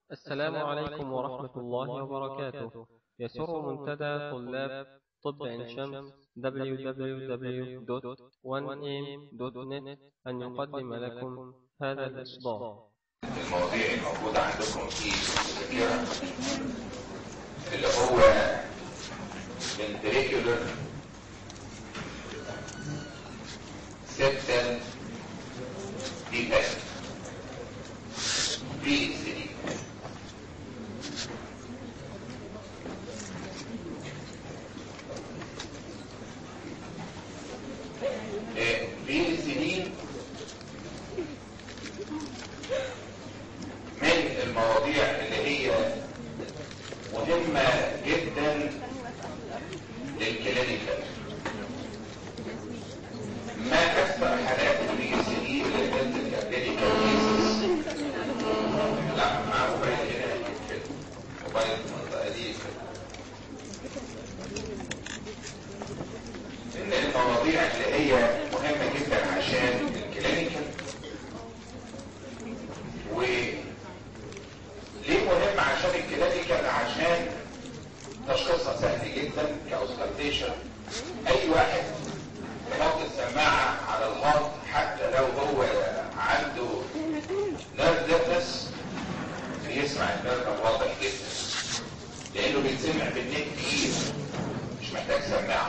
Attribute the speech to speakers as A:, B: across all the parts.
A: السلام عليكم ورحمة الله وبركاته يسر منتدى طلاب طب عين شمس www.1am.net أن يقدم لكم هذا الإصدار
B: المواضيع الموجودة عندكم في الذاكرة اللي هو ventricular septal defect VCD VCD من المواضيع اللي هي مهمة جدا للكلينيكال ما أكثر حالات البي اس دي اللي كانت الكلينيكال كيسز لا مع موبايل هنا كده موبايل المنطقة دي كده من المواضيع اللي هي مهمة جدا عشان الكلينيكال و ليه مهم عشان الكلينيكال عشان تشخيصها سهل جدا كاوسكالتيشن اي واحد يحط السماعه على الهارت حتى لو هو عنده نيرف ديفنس بيسمع النيرف واضح جدا لانه بيتسمع بالنت كتير مش محتاج سماعه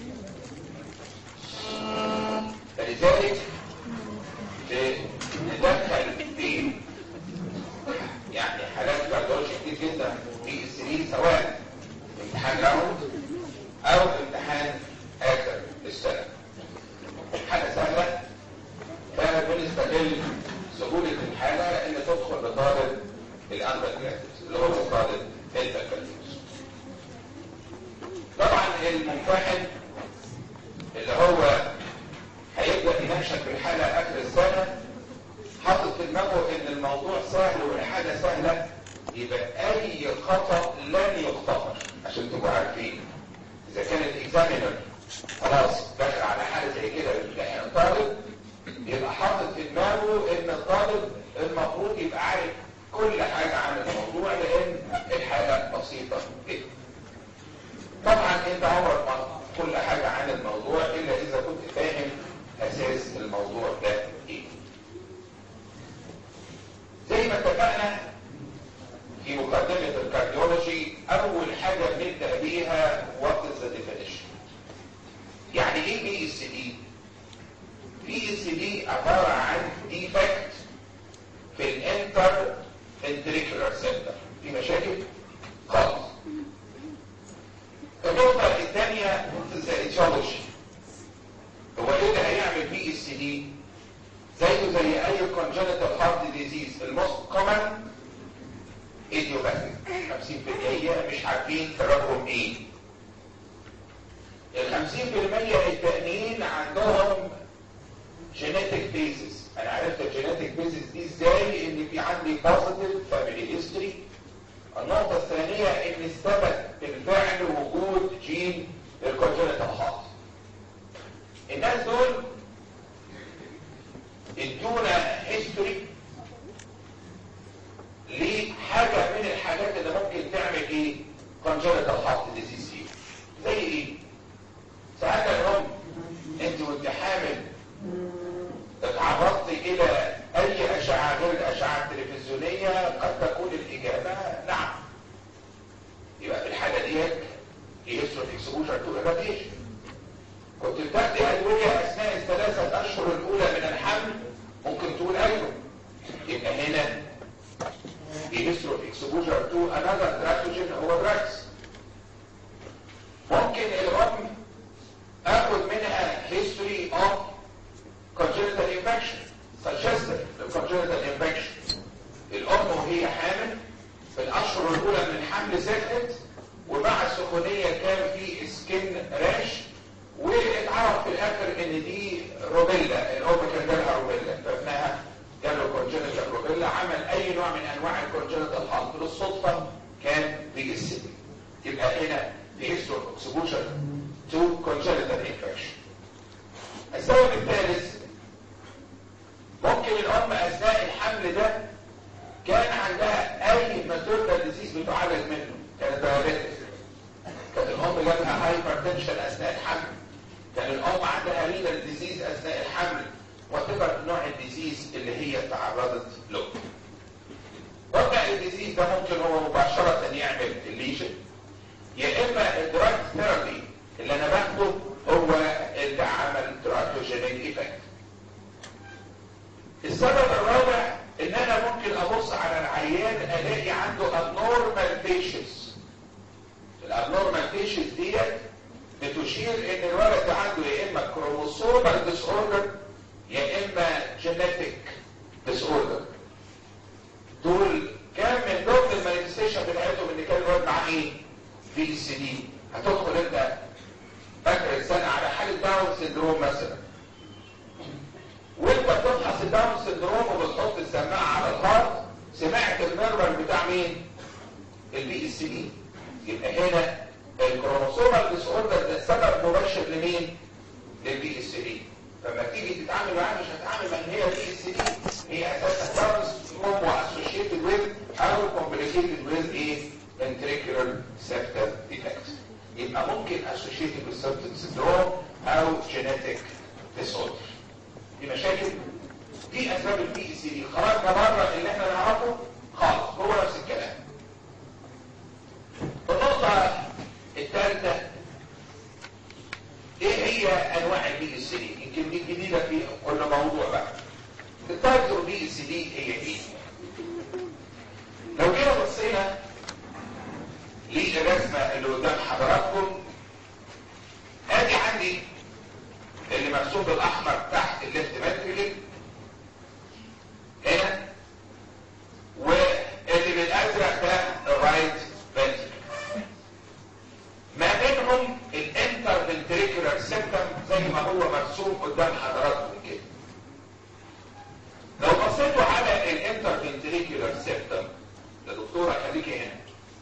B: فلذلك ندخل في يعني حالات كارديولوجي كتير جدا في السنين سواء امتحان راوند او امتحان اخر السنه حاجه سهله فبنستغل سهوله الحاله ان تدخل لطالب الاندر اللي هو طالب البكالوريوس طبعا الممتحن اللي هو هيبدا يناقشك في الحاله اخر السنه حاطط في دماغه ان الموضوع سهل والحاجه سهله يبقى اي خطا لن يغتفر عشان تبقوا عارفين اذا كان الاكزامينر خلاص دخل على حاله زي كده بيمتحن الطالب يبقى حاطط في دماغه ان الطالب المفروض يبقى عارف كل حاجه عن الموضوع لان الحاجه بسيطه جدا طبعا انت عمرك ما كل حاجه عن الموضوع الا اذا كنت فاهم اساس الموضوع ده ايه زي ما اتفقنا في مقدمة الكارديولوجي أول حاجة بنبدأ بيها what is the definition يعني إيه بي اس دي؟ بي اس دي عبارة عن defect في الانتر ventricular center في مشاكل خالص النقطة الثانية what is the etiology هو إيه اللي هيعمل بي اس دي؟ زيه زي اي congenital heart disease الموست common idiopathic 50% مش عارفين سببهم ايه ال 50% التانيين عندهم genetic basis انا عرفت الجينيتك basis دي ازاي ان في عندي positive family history النقطة الثانية ان ثبت بالفعل وجود جين الكونجنتال هارت الناس دول ادونا هيستوري لحاجة من الحاجات اللي ممكن تعمل ايه congenital heart disease فيه زي ايه ساعات الام انت وانت حامل اتعرضت الى اي اشعة غير الاشعة التلفزيونية قد تكون الاجابة نعم يبقى في الحالة ديت هيستوري اكسبوجر تو irradiation كنت بتاخدي ادويه اثناء الثلاثه اشهر الاولى من الحمل ممكن تقول ايوه يبقى هنا بيهسترو اكسبوجر تو انذر تراكتوجين هو دراكس ممكن الام اخد منها هيستوري اوف congenital infection suggested congenital infection الام وهي حامل في الاشهر الاولى من الحمل سكتت ومع السخونيه كان في سكين راش واتعرف في الاخر ان دي روبيلا الام كان جالها روبيلا فابنها جاله كونجنتال روبيلا عمل اي نوع من انواع الكونجنتال هارت بالصدفه كان بي اس يبقى هنا في هيستور اكسبوجر تو كونجنتال انفكشن السبب الثالث ممكن الام اثناء الحمل ده كان عندها اي ماتورنال ديزيز بتعالج منه كانت دايابيتس كانت الام جالها هايبرتنشن اثناء الحمل كان الام عندها رينال ديزيز اثناء الحمل وتبقى نوع الديزيز اللي هي تعرضت له وضع الديزيز ده ممكن هو مباشرة يعمل الليجن يا اما الدراج ثيرابي اللي انا باخده هو اللي عمل تراتوجينيك ايفكت السبب الرابع ان انا ممكن ابص على العيان الاقي عنده abnormal patients الابنورمال patients ديت بتشير ان الولد ده عنده يا اما كروموسومال ديس اوردر يا اما جينيتك ديس اوردر دول كان من ضمن المانيفستيشن بتاعتهم ان كان الولد معاه ايه؟ في اس دي هتدخل انت فاكر السنه على حاله داون سندروم مثلا وانت بتفحص الداون سندروم وبتحط السماعه على الهارت سمعت النرفر بتاع مين؟ البي اس دي يبقى هنا الكروموسومال ديس اوردر ده سبب مباشر لمين؟ للبي اس دي فلما تيجي تتعامل معاها مش هتتعامل مع ان هي بي اس دي هي اساسا داون سندروم واسوشيتد ويز او كومبليكيتد ويز ايه؟ ventricular septal defect يبقى ممكن associated with septal syndrome او genetic disorder دي مشاكل دي اسباب البي اس دي خرجنا بره اللي احنا نعرفه خالص هو نفس الكلام النقطة الثالثة ايه هي انواع البي اس دي يمكن دي جديدة في كل موضوع بقى التايتل بي اس دي هي ايه لو جينا بصينا للرسمة اللي قدام حضراتكم ادي عندي اللي مرسوم بالاحمر تحت الليفت ماتريكل هنا واللي بالازرق ده الرايت فنتريكل ما بينهم الانتر فنتريكولار سيبتم زي ما هو مرسوم قدام حضراتكم كده لو بصيتوا على الانتر فنتريكولار سيبتم يا دكتوره خليكي هنا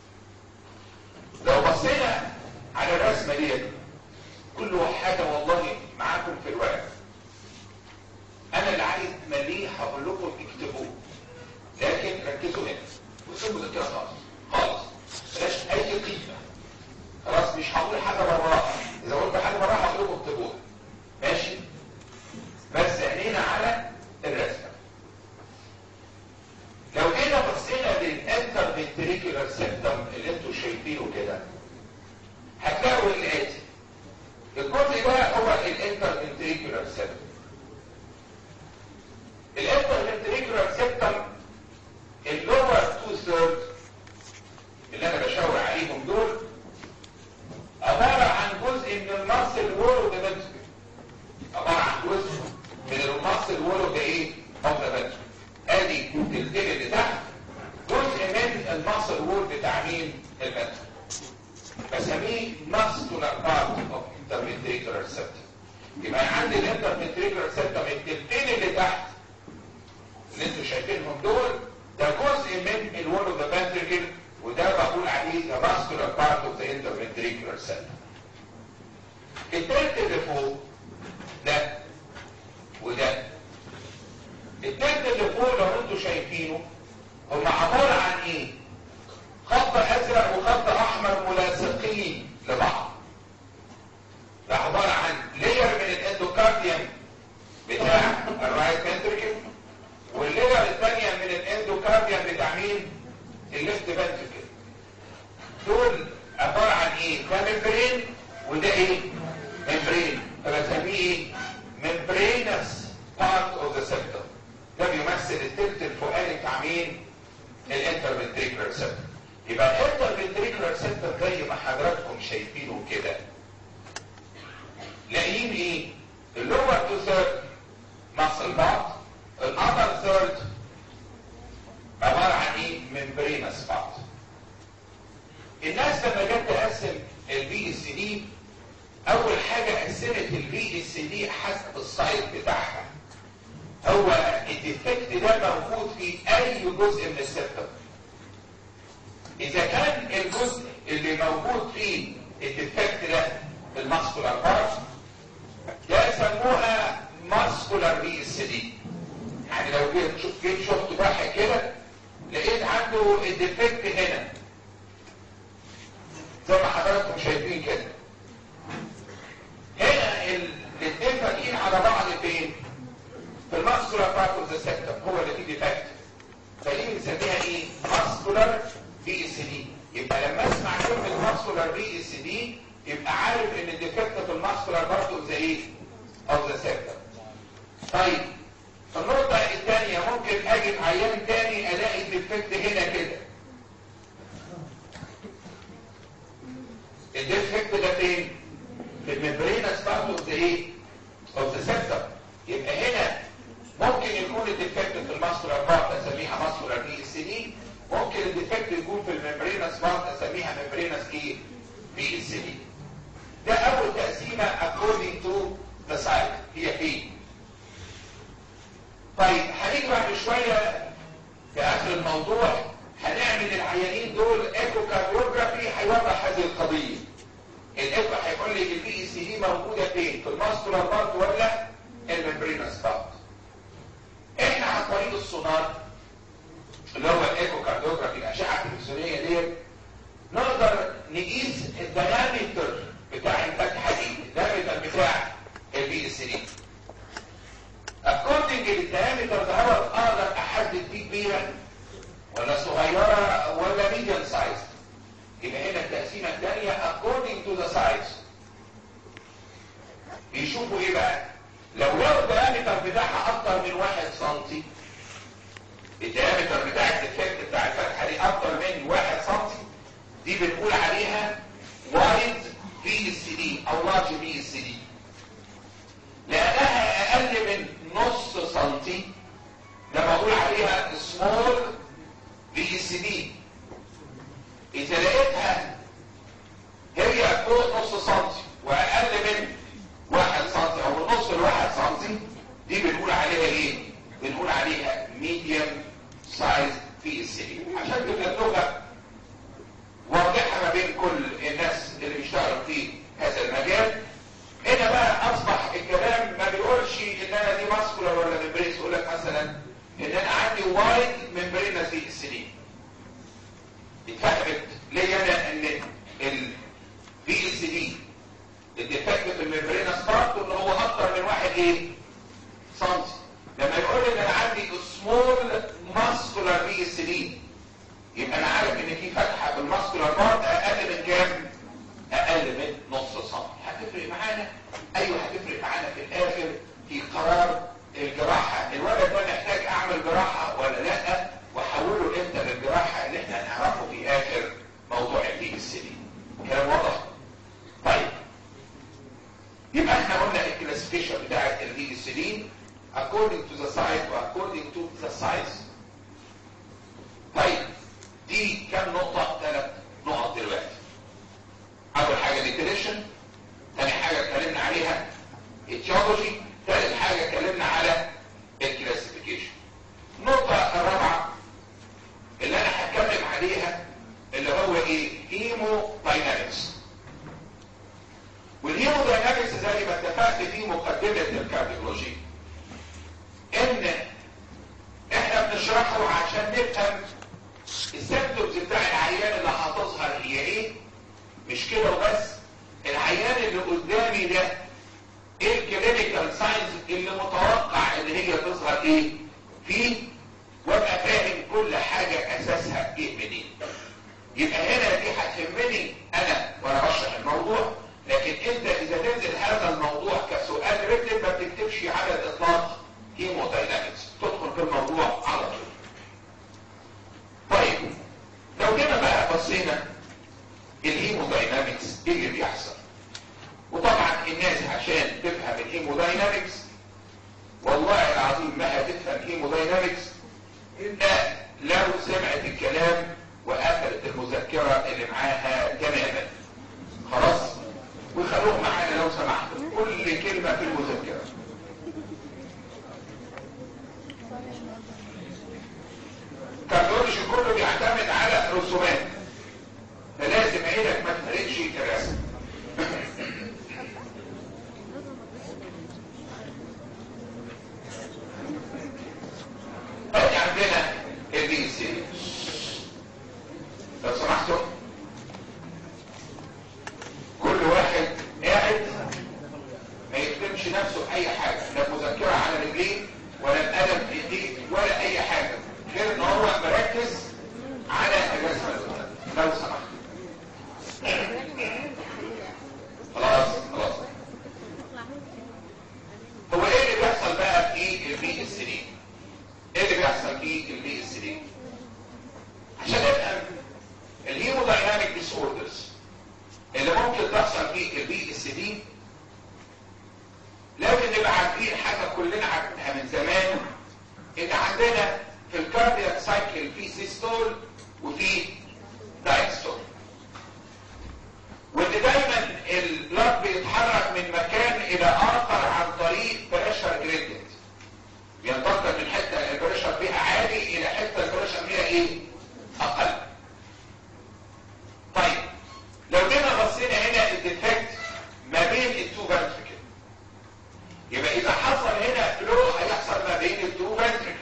B: لو بصينا على الرسمه ديت كل حاجه والله معاكم في الورق انا اللي عايز مليه هقول لكم اكتبوه لكن ركزوا هنا وسيبوا ده كده خالص خالص بلاش اي قيمه خلاص مش هقول حاجه براها اذا قلت حاجه براها هقول لكم اكتبوها ماشي بس عينينا على الرسمه لو جينا بصينا للانتر فنتريكولار سيبتم اللي انتوا شايفينه كده هتلاقوا الاتي الجزء ده هو الانتر فنتريكولار سيبتم الانتر فنتريكولار سيبتم اللور تو ثيرد اللي انا بشاور عليهم دول عباره عن جزء من المصل وولو ده فنتريكل عباره عن جزء من المصل وولو ده ايه؟ اوف ذا فنتريكل ادي الدل اللي تحت جزء من المصل وول بتاع مين؟ الفنتريكل بسميه ماسكولار بارت اوف انترفنتريكولار سيبتم يبقى عندي الانترفنتريكولار سيبتم التلتين اللي تحت اللي انتوا شايفينهم دول ده جزء من الوول اوف ذا فنتريكل وده بقول عليه ذا ماسكولار بارت اوف ذا انترفنتريكولار سيبتم التلت اللي فوق ده وده التلت اللي فوق لو انتوا شايفينه هم عباره عن ايه؟ خط ازرق وخط احمر ملاصقين لبعض ده عباره عن لير من الاندوكارديوم بتاع الرايت فنتريكل واللير الثانيه من الاندوكارديوم بتاع مين؟ الليفت فنتريكل دول عباره عن ايه؟ ده ممبرين وده ايه؟ ممبرين فبسميه ايه؟ ممبرينس بارت اوف ذا سيبتم ده بيمثل التلت الفوقاني بتاع مين؟ الانترفنتريكولار سيبتم يبقى الانترفنتريكولار سيبتم زي ما حضراتكم شايفينه كده لاقيين ايه؟ اللور تو ثيرد مصل بعض الابر ثيرد عباره عن ايه؟ ممبرينس بعض الناس لما جت تقسم البي اس دي اول حاجه قسمت البي اس دي حسب السايت بتاعها هو الديفكت ده موجود في اي جزء من السيبتم اذا كان الجزء اللي موجود فيه الديفكت ده الماسكولار بارت ده يسموها ماسكولار بي اس دي يعني لو جيت شفت جيت شفت واحد كده لقيت واحد عنده الديفكت هنا زي ما حضراتكم شايفين كده هنا الاثنين فاتحين على بعض فين في الماسكولار بارت اوف ذا سيبتم هو اللي فيه ديفكت فدي بنسميها ايه ماسكولار بي اس دي يبقى لما اسمع كلمه ماسكولار بي اس دي يبقى عارف ان الديفكت في الماسكولار بارت اوف ذا ايه اوف ذا سيبتم طيب النقطة الثانية ممكن اجي في عيان تاني الاقي الديفكت هنا كده الديفكت ده فين؟ في الممبرينس بارت اوف ذا ايه؟ اوف ذا سيبتم يبقى هنا ممكن يكون الديفكت في الماسكولار بارت اسميها ماسكولار بي اس دي ممكن الديفكت يكون في الممبرينس بارت اسميها ممبرينس ايه؟ بي اس دي ده اول تقسيمة according to the site هي فين؟ طيب هنيجي بعد شوية في اخر الموضوع هنعمل العيانين دول ايكو كارديوجرافي هيوضح هذه القضية الايكو هيقول لي البي اس دي موجودة فين في الماسكولار بارت ولا الممبرينس بارت احنا عن طريق السونار اللي هو الايكو كارديوجرافي الاشعة التلفزيونية ديت نقدر نقيس الديامتر بتاع الفتحة دي الديامتر بتاع البي اس دي according للديامتر ده هو اقدر احدد دي كبيرة ولا صغيرة ولا ميديم سايز يبقى هنا التقسيمة الثانية according to the size بيشوفوا ايه بقى لو لو الديامتر بتاعها اكتر من واحد سنتي الديامتر بتاع الديفكت بتاع الفتحة دي اكتر من واحد سنتي دي بنقول عليها وايد بي اس دي او لارج بي اس دي لانها اقل من نص سنتي لما اقول عليها سمول بي اس دي اذا لقيتها هي فوق نص سنتي واقل من واحد سنتي او من نص لواحد سنتي دي بنقول عليها ايه بنقول عليها ميديوم سايز بي اس دي عشان تبقى اللغه واضحه ما بين كل الناس اللي بيشتغلوا في هذا المجال هنا بقى اصبح الكلام ما بيقولش ان انا دي ماسكولار ولا ممبرينس يقول لك مثلا ان انا عندي وايد ممبرينس دي السنين اتفهمت ليه انا ان البي اس دي الديفكت في الممبرينس بارت ان هو اكتر من واحد ايه سنتي لما يقول ان انا عندي سمول ماسكولار بي اس دي يبقى انا عارف ان في فتحه في الماسكولار بارت اقل من كام اقل من نص سم هتفرق معانا ايوه هتفرق معانا في الاخر في قرار الجراحه الولد ده محتاج اعمل جراحه ولا لا واحوله امتى للجراحه اللي احنا هنعرفه في اخر موضوع البي اس دي كلام واضح طيب يبقى احنا قلنا الكلاسيفيكيشن بتاعت البي اس دي according to the size و according to the size طيب دي كام نقطة ثلاث نقط دلوقتي اول حاجة ديكريشن ثاني حاجة اتكلمنا عليها اتيولوجي ثالث حاجة اتكلمنا على الكلاسيفيكيشن النقطة الرابعة اللي انا هتكلم عليها اللي هو ايه هيمو داينامكس والهيمو داينامكس زي ما اتفقت في مقدمة الكارديولوجي ان احنا بنشرحه عشان نفهم السيمتومز بتاع العيان اللي هتظهر هي ايه مش كده وبس العيان اللي قدامي ده ايه الكلينيكال ساينز اللي متوقع ان هي تظهر ايه فيه وابقى فاهم كل حاجة اساسها ايه منين يبقى هنا دي هتهمني انا وانا بشرح الموضوع لكن انت اذا تنزل هذا الموضوع كسؤال ريتم ما بتكتبش على الاطلاق هيموداينامكس تدخل في الموضوع على طول طيب لو جينا بقى بصينا الهيموداينامكس ايه اللي بيحصل وطبعا الناس عشان تفهم الهيموداينامكس والله العظيم ما هتفهم هيموداينامكس الا لو سمعت الكلام وقفلت المذكرة اللي معاها تماما خلاص وخلوه معانا لو سمحتوا كل كلمة في المذكرة كارديولوجي كله بيعتمد على رسومات فلازم عينك ما تفرقش الرسم ادي عندنا البي سي في البي اس دي عشان نفهم الهيمودايناميك ديس اوردرز اللي ممكن تحصل في البي اس دي لازم نبقى عارفين حاجه كلنا عارفينها من زمان ان عندنا في الكاردياك سايكل في سيستول وفي دايستول وان دايما البلاد بيتحرك من مكان الى اخر عن طريق بريشر جريدينت بينتقل من حته البريشر فيها عالي الى حته البريشر فيها ايه اقل طيب لو جينا بصينا هنا الديفكت ما بين التو فنتريكل يبقى اذا حصل هنا فلو هيحصل ما بين التو فنتريكل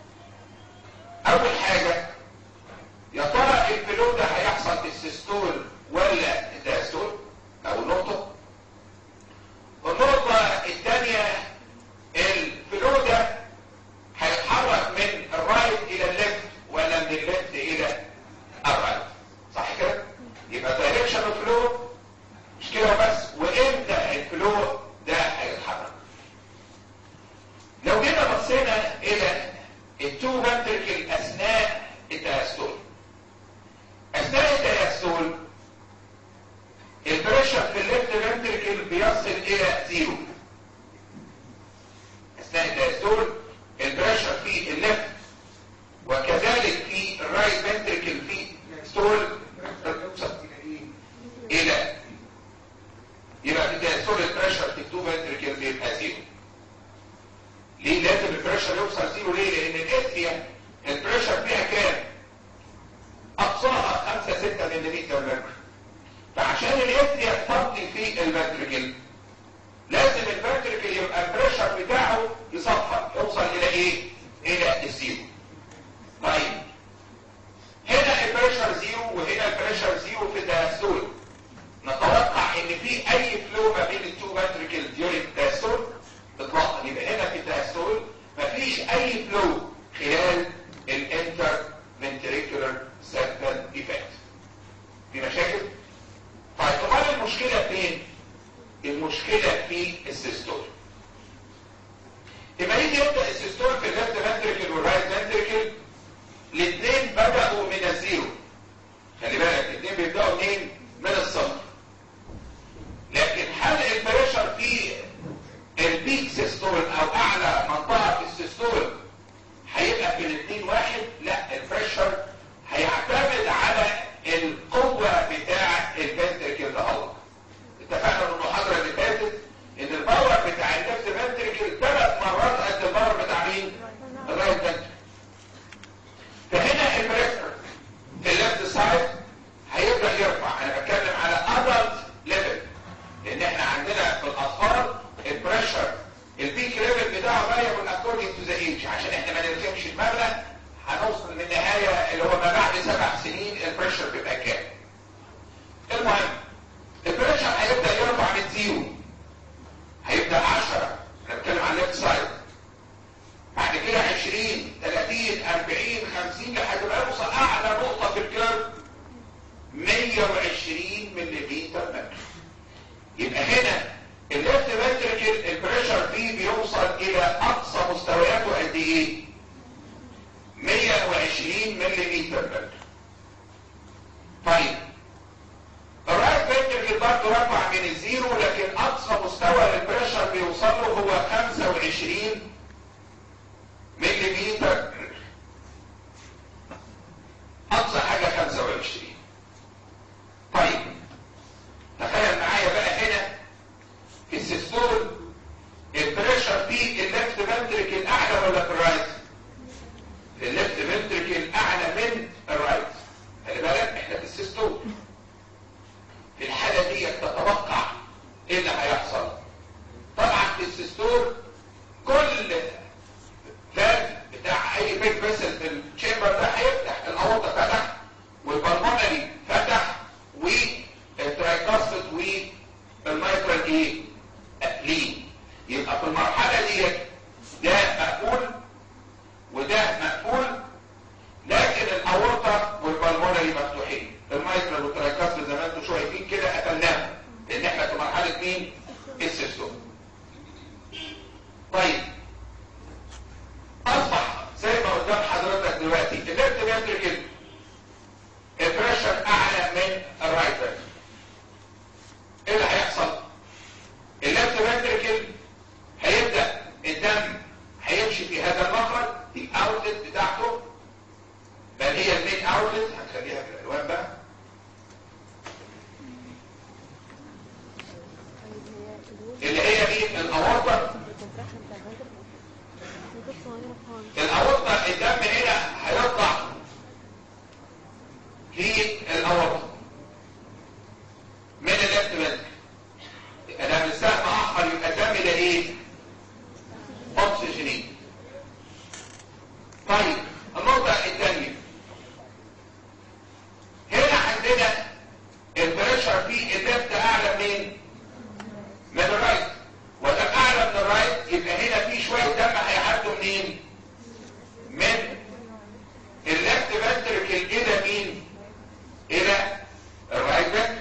B: اول حاجه يا ترى الفلو ده هيحصل في السيستول ولا الدايستول او النقطه النقطه الثانيه الفلو ده هيتحرك من الرايت الى الليفت ولا من الليفت الى الرايت صح كده يبقى دايركشن الفلو مش كده بس وامتى الفلو ده هيتحرك لو جينا بصينا الى التو فنتركل اثناء الدايستول اثناء الدايستول البريشر في الليفت فنتركل بيصل الى زيرو اثناء الدايستول البريشر في الليفت وكذلك في الرايت فنتركل في ستول يوصل الى يبقى في الدايستول البريشر في التو فنتركل بيبقى زيرو ليه لازم البريشر يوصل زيرو ليه لان الاثيا البريشر فيها كام اقصاها 5 6 ملم مركب فعشان الاثيا تفضي في الفنتركل لازم الفنتركل يبقى البريشر بتاعه يصفر يوصل الى ايه الى الزيرو طيب هنا البريشر زيرو وهنا البريشر زيرو في الدايستول نتوقع ان في اي فلو ما بين التو فنتركل ديورينج الدايستول اطلاقا يبقى هنا في الدايستول مفيش اي فلو خلال الانتر ventricular septal defect في مشاكل؟ طيب امال المشكلة فين؟ المشكلة في السيستول لما يجي يبدأ السيستول في الليفت فنتركل والرايت فنتركل الاثنين بدأوا من الزيرو خلي بالك الاثنين بيبدأوا منين؟ من الصفر لكن هل البريشر في البيك سيستول او اعلى منطقة في السيستول هيبقى في الاثنين واحد لا البريشر هيعتمد على القوة بتاع الفنتركل ده هو اتفقنا في المحاضرة اللي فاتت ان الباور بتاع الليفت فنتركل ثلاث مرات قد الباور بتاع مين؟ الرايت فنتركل فهنا البريشر في الليفت سايد هيبدأ يرفع انا بتكلم على adult ليفل لان احنا عندنا في الاطفال البريشر البيك ليفل بتاعه variable according to the age عشان احنا ما نركبش دماغنا هنوصل للنهاية اللي هو ما بعد سبع سنين البريشر بيبقى كام المهم البريشر هيبدأ يرفع من زيرو هيبدأ 10 انا بتكلم عن الليفت سايد بعد كده 20 30 40 50 لحد ما يوصل اعلى نقطة في الكيرف 120 ملم متر يبقى هنا الليفت فنتركل البريشر فيه بيوصل الى اقصى مستوياته قد ايه 120 ملم متر طيب الرايت فنتركل برضه رفع من الزيرو لكن اقصى مستوى للبريشر بيوصل له هو 25 ملم اقصى حاجه 25 طيب تخيل معايا بقى هنا في السيستول البريشر في الليفت فنتركل اعلى ولا في الرايت الليفت فنتركل اعلى من الرايت خلي بالك احنا في السيستول في الحاله دي تتوقع ايه اللي هيحصل طبعا في السيستول كل فالف بتاع اي بيج فيسل في الشامبر ده هيفتح الاورطه فتح والبلمونري فتح والترايكاستد والمايكرال ايه لين يبقى في المرحله دي ده مقفول وده مقفول لكن الاورطه والبلمونري مفتوحين المايكرال والترايكاستد زي ما انتم شايفين كده قفلناهم لان احنا في مرحله مين السيستوم طيب اصبح زي ما قدام حضرتك مثلا دلوقتي الليفت فنتركل البريشر اعلى من الرايت فنتركل ايه اللي هيحصل الليفت فنتركل هيبدا الدم هيمشي في هذا المخرج دي اوتلت بتاعته بل هي المين اوتلت هنخليها بالالوان بقى اللي هي مين الاورطه الاورطه الدم هنا هيطلع في الاورطه من الليفت فنتركل انا من ساعه ما احمر يبقى الدم ده ايه اكسجينين طيب النقطه الثانيه هنا عندنا البريشر في الليفت اعلى منين من الرايت وده اعلى من الرايت يبقى هنا في شويه دم هيعدوا منين من الليفت فنتركل الى مين الى الرايت فنتركل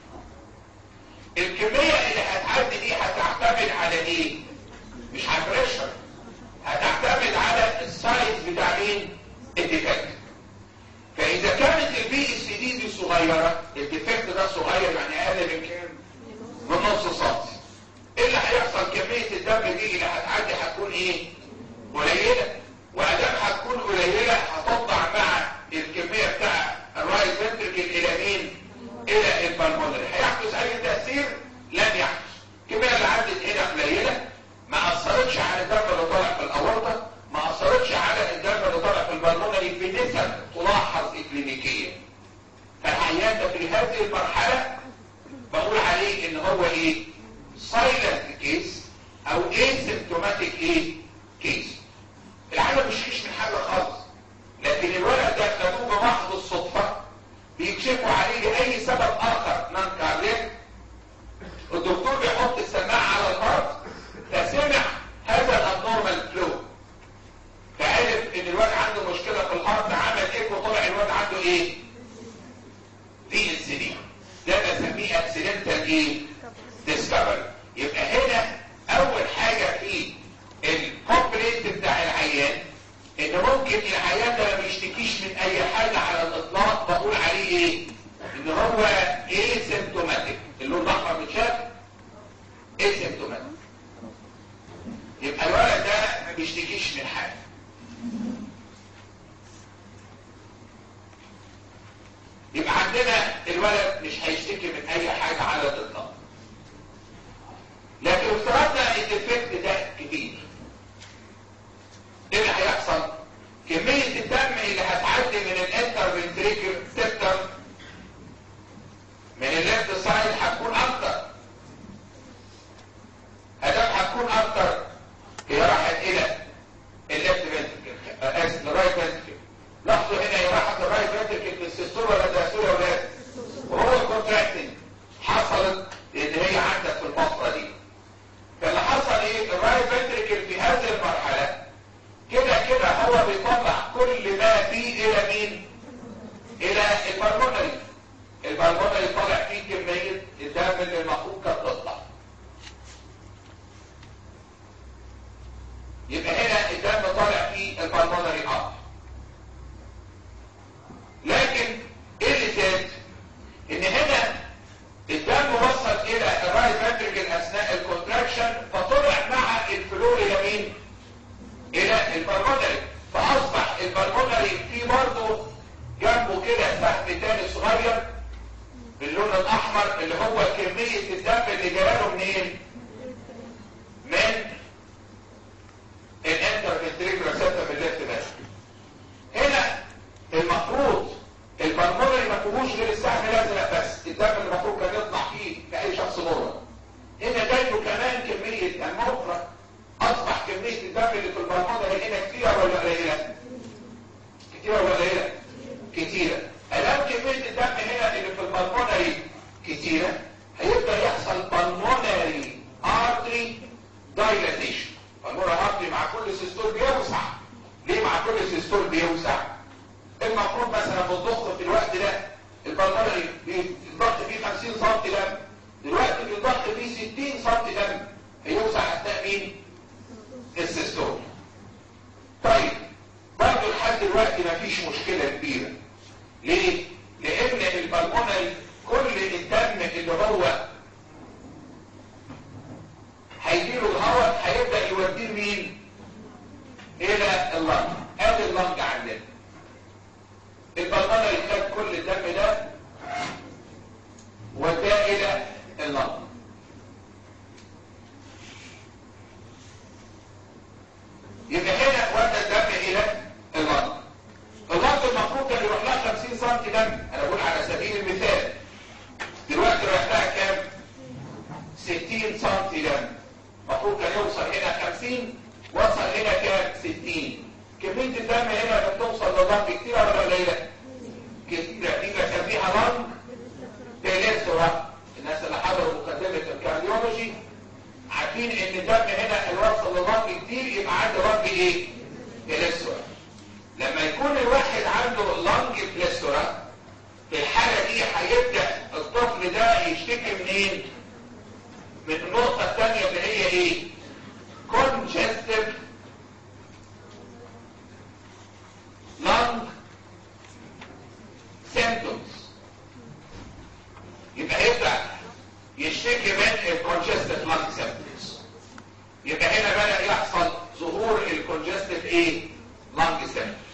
B: الكميه اللي هتعدي دي هتعتمد على ايه مش على البريشر هتعتمد على السايز بتاع مين الديفكت فاذا كانت البي اس دي دي صغيره الديفكت ده صغير يعني اقل من كام من نص سنتي ايه اللي هيحصل كميه الدم دي اللي هتعدي هتكون ايه قليله وادام هتكون قليله هتطلع مع الكميه بتاع الرايت فنتركل الى مين الى البلمونري هيحدث اي تاثير لن يحدث الكميه اللي عدت هنا قليله ما اثرتش على الدم اللي طالع في الاورطه ما اثرتش على الدم اللي طالع في البلمونري بنسب تلاحظ اكلينيكيا فالعيان ده في هذه المرحله بقول عليه ان هو ايه سايلنت كيس او اسيمتوماتيك ايه كيس العيان مش فيش من حاجه خالص لكن الولد ده خدوه بمحض الصدفه بيكشفوا عليه لاي سبب اخر نان كاردياك الدكتور بيحط السماعه على الارض فسمع هذا الابنورمال فلو فعرف ان الواد عنده مشكله في الارض عمل ايه وطلع الواد عنده ايه في انسولين ده بسميه اكسيدنتال ايه ديسكفري يبقى هنا اول حاجه في الكومبليت بتاع العيان ان ممكن العيان ده ما بيشتكيش من اي حاجه على الاطلاق بقول عليه ايه ان هو ايه سيمتوماتيك اللون الاحمر متشاف ايه سيمتوماتيك يبقى الولد ده ما بيشتكيش من حاجه يبقى عندنا الولد مش هيشتكي من اي حاجه على الاطلاق لكن افترضنا الديفكت ده كبير ايه اللي هيحصل كميه الدم اللي هتعدي من الانترفنتريكل سيستم من الليفت سايد هتكون اكتر ادام هتكون اكتر هي راحت الى الليفت فنتريكل اسف الرايت فنتريكل لاحظوا هنا هي راحت الرايت فنتريكل من السيستول ولا الدايستول يا ولاد وهو كونتراكتنج حصلت ان هي عدت في الفتره دي فاللي حصل ايه الرايت فنتريكل في هذه المرحله كده كده هو بيطلع كل ما فيه الى مين الى البلمونري البلمونري طالع فيه كميه الدم اللي المفروض كانت تطلع يبقى هنا الدم طالع فيه البلمونري اب لكن ايه اللي زاد ان هنا الدم وصل الى الرايت فنتريكل اثناء الكونتراكشن فطلع مع الفلو الى مين الى البلمونري فاصبح البلمونري في برضه جنبه كده سهم تاني صغير باللون الاحمر اللي هو كمية الدم اللي جاله منين من الانترفنتريكولا سيستم الليفت ماسك هنا المفروض البلمونري ما فيهوش غير السهم الازرق بس الدم اللي المفروض كان يطلع فيه كاي شخص نورمال هنا جاي له كمان كميه دم اخرى اصبح كميه الدم اللي في البلمونري هنا كتيره ولا قليله كتيره ولا قليله كتيره الان كميه الدم هنا اللي في البلمونري كتيره هيبدا يحصل بالمونري ارتري دايلاتيشن بالمونري ارتري مع كل سيستول بيوسع ليه مع كل سيستول بيوسع المفروض مثلا بالضغط في الوقت ده البلمونري الضغط فيه 50 سم دم دلوقتي الضغط فيه 60 سم دم هيوسع اثناء مين السيستول طيب برضه لحد دلوقتي دلوقتي مفيش مشكله كبيره ليه لان البلمونري كل الدم اللي هو هيجيله الهواء هيبدا يوديه مين الى اللنج ادي اللنج عندنا البلمونري خد كل الدم ده وداه الى اللنج يبقى هنا ودى الدم الى اللنج اللنج المفروض كان يروح لها 50 سم دم انا بقول على سبيل المثال دلوقتي رايح لها كام 60 سم دم المفروض كان يوصل هنا 50 وصل هنا كام 60 كميه الدم هنا بتوصل لللنج كتير ولا قليله كتير دي بسميها لنج تيليسورا الناس اللي حضروا مقدمه الكارديولوجي عارفين ان الدم هنا الوصل لللنج كتير يبقى عنده لنج ايه تيليسورا لما يكون الواحد عنده لنج بليستورا في الحالة دي هيبدأ الطفل ده يشتكي منين من النقطة الثانية اللي هي ايه congestive lung symptoms يبقى هيبدأ يشتكي من الكونجستيف lung symptoms يبقى هنا بدأ يحصل ظهور الكونجستيف ايه lung symptoms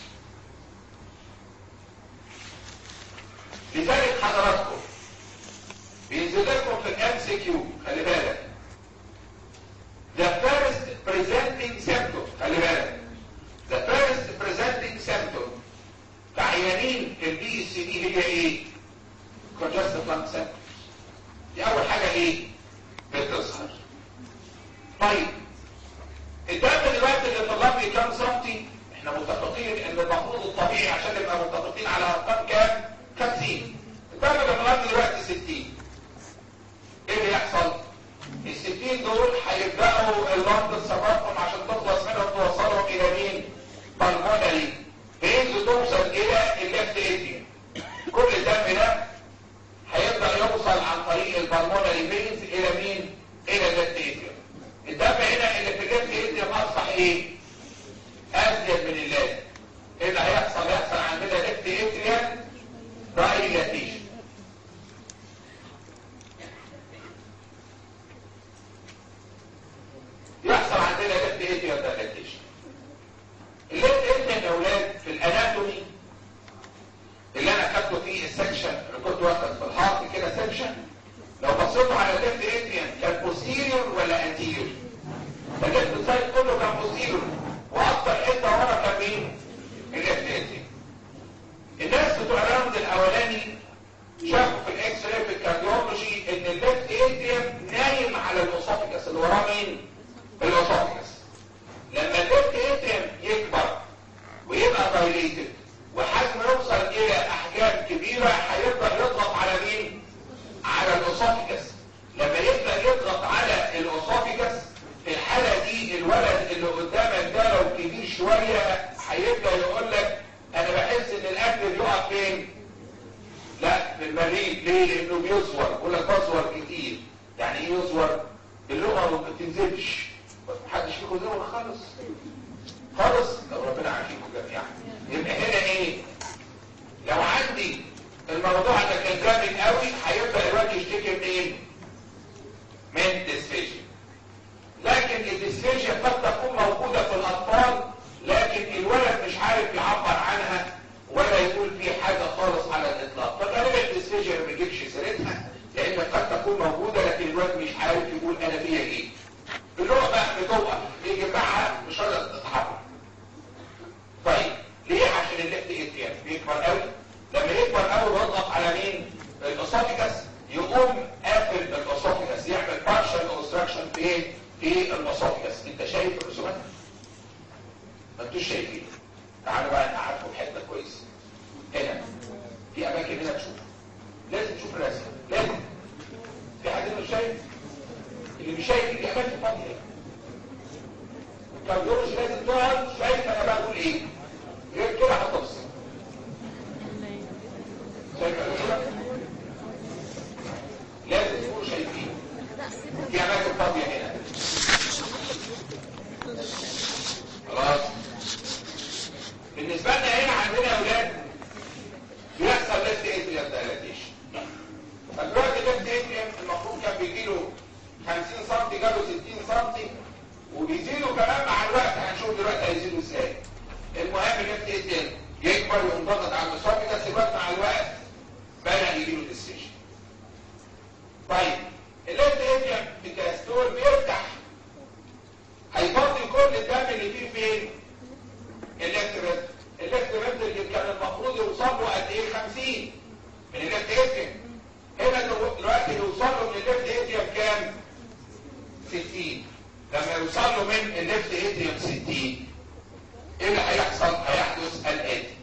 B: لذلك حضراتكم بينزل لكم في الام سي كيو خلي بالك the first presenting symptom خلي بالك the first presenting symptom كعيانين البي اس دي هي ايه congestive lung symptoms دي اول حاجه ايه بتظهر طيب الدم دلوقتي اللي طلع لي كام سنتي احنا متفقين ان المفروض الطبيعي عشان نبقى متفقين على ارقام كام 50 الدم اللي طلع دلوقتي 60 ايه اللي يحصل ال 60 دول هيبداوا اللمبه تصرفهم عشان تخلص منهم توصلهم الى مين بالمونري بينزل توصل الى الليفت ايديا كل الدم ده هيبدا يوصل عن طريق البالمونري فينز الى مين الى الليفت ايديا الدم هنا اللي في الليفت ايديا اصبح ايه ازيد من اللازم ايه اللي هيحصل يحصل عندنا ليفت ايديا دايلاتيشن يحصل عندنا ليفت ايديا دايلاتيشن الليفت ايديا يا اولاد في الاناتومي اللي انا خدته فيه السكشن اللي كنت واخد في الهارت كده سكشن لو بصيتوا على الليفت ايديا كان بوستيريور ولا انتيريور الليفت سايد كله كان بوستيريور واكتر حته ورا كان مين الليفت ايديا الناس بتوع الراوند الاولاني شافوا في الاكس راي في الكارديولوجي ان الليفت ايديا نايم على الاسوفيجاس اللي وراه مين الاسوفيجاس لما الليفت ايديا يكبر ويبقى دايليتد وحجمه يوصل الى احجام كبيره هيبدا يضغط على مين على الاسوفيجاس لما يبدا يضغط على الاسوفيجاس في الحاله دي الولد اللي قدامك ده لو كبير شويه هيبدا يقول لك انا بحس ان الاكل بيقع فين لا في المريء ليه لانه بيصور يقول لك بصور كتير يعني ايه يصور اللغه ما بتنزلش محدش فيكم لغه خالص خالص لو ربنا عافيكم جميعا يبقى هنا ايه لو عندي الموضوع ده كان جامد قوي هيبدا الواد يشتكي منين من ديسفيجيا لكن الديسفيجيا قد تكون موجوده في الاطفال لكن الولد مش عارف يعبر عنها ولا يقول في حاجة خالص على الإطلاق فغالبا الديسفيجيا ما بيجيبش سيرتها لأن قد تكون موجودة لكن الولد مش عارف يقول أنا فيها إيه اللغة بقى بتوقف يجي معها مش قادر تتحرك طيب ليه عشان الليفت ايتيان بيكبر قوي لما يكبر قوي ويضغط على مين الاسوفيجاس يقوم قافل الاسوفيجاس يعمل بارشال اوبستراكشن في ايه في الاسوفيجاس انت شايف الرسومات ما انتوش شايفين تعالوا بقى نقعدكم في حته كويسه هنا في اماكن هنا تشوف لازم تشوف الرسم لازم في حد مش شايف اللي مش شايف دي اماكن فاضيه الكارديولوجي لازم تقعد شايف انا بقول ايه غير كده هتفصل شايف الرسم لازم تكونوا شايفين في اماكن فاضيه هنا خلاص بالنسبه لنا هنا عندنا يا اولاد بيحصل ليفت اتريال دايلاتيشن فدلوقتي ليفت اتريال المفروض كان بيجي له 50 سم جاله 60 سم وبيزيدوا كمان مع الوقت هنشوف دلوقتي هيزيدوا ازاي المهم الليفت اتريال يكبر وينضغط على الاسوفيجاس الوقت مع الوقت بدا يجي له ديستيشن طيب الليفت اتريال بكاستور بيفتح هيفضي كل الدم اللي فيه فين الليفت فنتر الليفت فنتر اللي كان المفروض يوصل له قد ايه 50 من الليفت اتريال هنا دلوقتي يوصل له من الليفت اتريال كام 60 لما يوصل له من الليفت اتريال 60 ايه اللي هيحصل هيحدث الاتي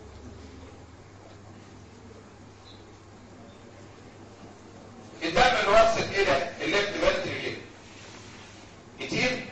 B: الدم اللي وصل الى الليفت فنتر كده كتير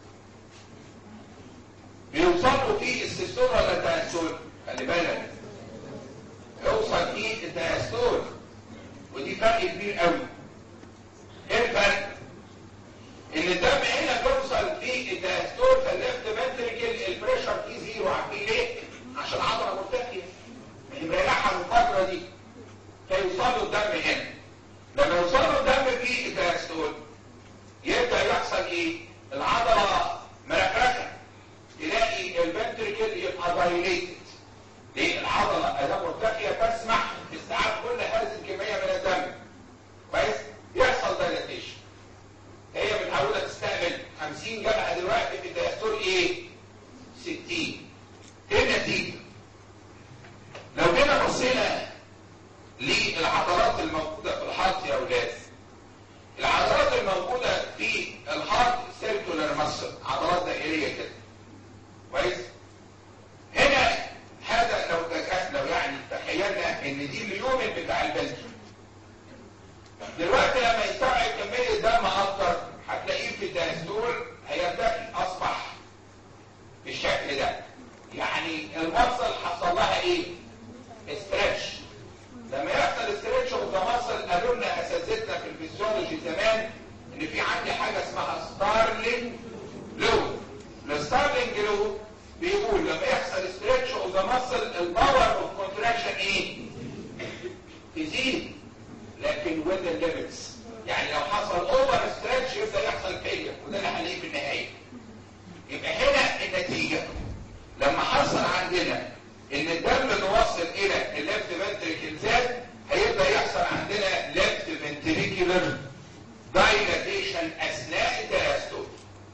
B: بيوصل له فيه السيستول ولا الدايستول خلي بالك يوصل فيه الدايستول ودي فرق كبير قوي ايه الفرق ان الدم هنا بيوصل فيه الدايستول فالليفت فنتريكل البريشر فيه زيرو عارفين ليه عشان العضله مرتخيه ما هي مريحه من الفتره دي فيوصل له الدم هنا لما يوصل له الدم في الدايستول يبدا يحصل ايه العضله مركزه تلاقي الفنتريكل يبقى دايليتد ليه العضله ادام مرتخيه تسمح باستيعاب كل هذه الكميه من الدم كويس يحصل دايلاتيشن هي متعوده تستقبل 50 جبهه دلوقتي في الدايستول ايه 60 ايه النتيجه لو جينا بصينا للعضلات الموجوده في الحرط يا اولاد العضلات الموجوده في الحرط سيركولار ماسل عضلات دائريه كده كويس هنا هذا لو لو يعني تخيلنا ان دي اليومن بتاع البنت دلوقتي لما يستوعب كميه دم اكتر هتلاقيه في الدايستول هيرتقي اصبح بالشكل ده يعني المفصل حصل لها ايه استرتش لما يحصل استرتش اوف ذا ماسل قالوا لنا اساتذتنا في الفسيولوجي زمان ان في عندي حاجه اسمها ستارلينج لو الستارلينج لو بيقول لما يحصل ستريتش اوف ذا ماسل الباور اوف كونتراكشن ايه تزيد لكن وين الليميتس يعني لو حصل اوفر ستريتش يبدا يحصل فيلير وده اللي هنلاقيه في النهايه يبقى هنا النتيجه لما حصل عندنا ان الدم اللي وصل الى الليفت فنتريكل زاد هيبدا يحصل عندنا ليفت فنتريكولر دايلاتيشن اثناء الدايستول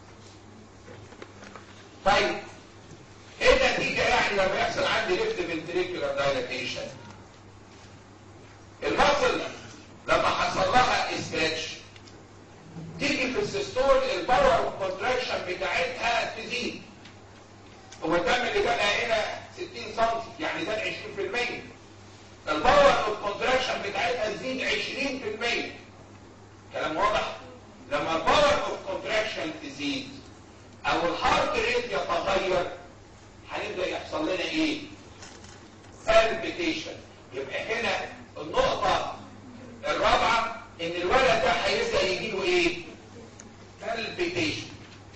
B: طيب ايه النتيجه يعني لما يحصل عندي ليفت فنتريكولار دايلاتيشن المصل لما حصل لها استرتش تيجي في السيستول الباور اوف كونتراكشن بتاعتها تزيد هو الدم اللي جالها هنا 60 سم يعني ده 20% الباور اوف كونتراكشن بتاعتها تزيد 20% كلام واضح لما الباور اوف كونتراكشن تزيد او الهارت ريت يتغير هنبدا يحصل لنا ايه بالبيتيشن يبقى هنا النقطه الرابعه ان الولد ده هيبدا يجي له ايه بالبيتيشن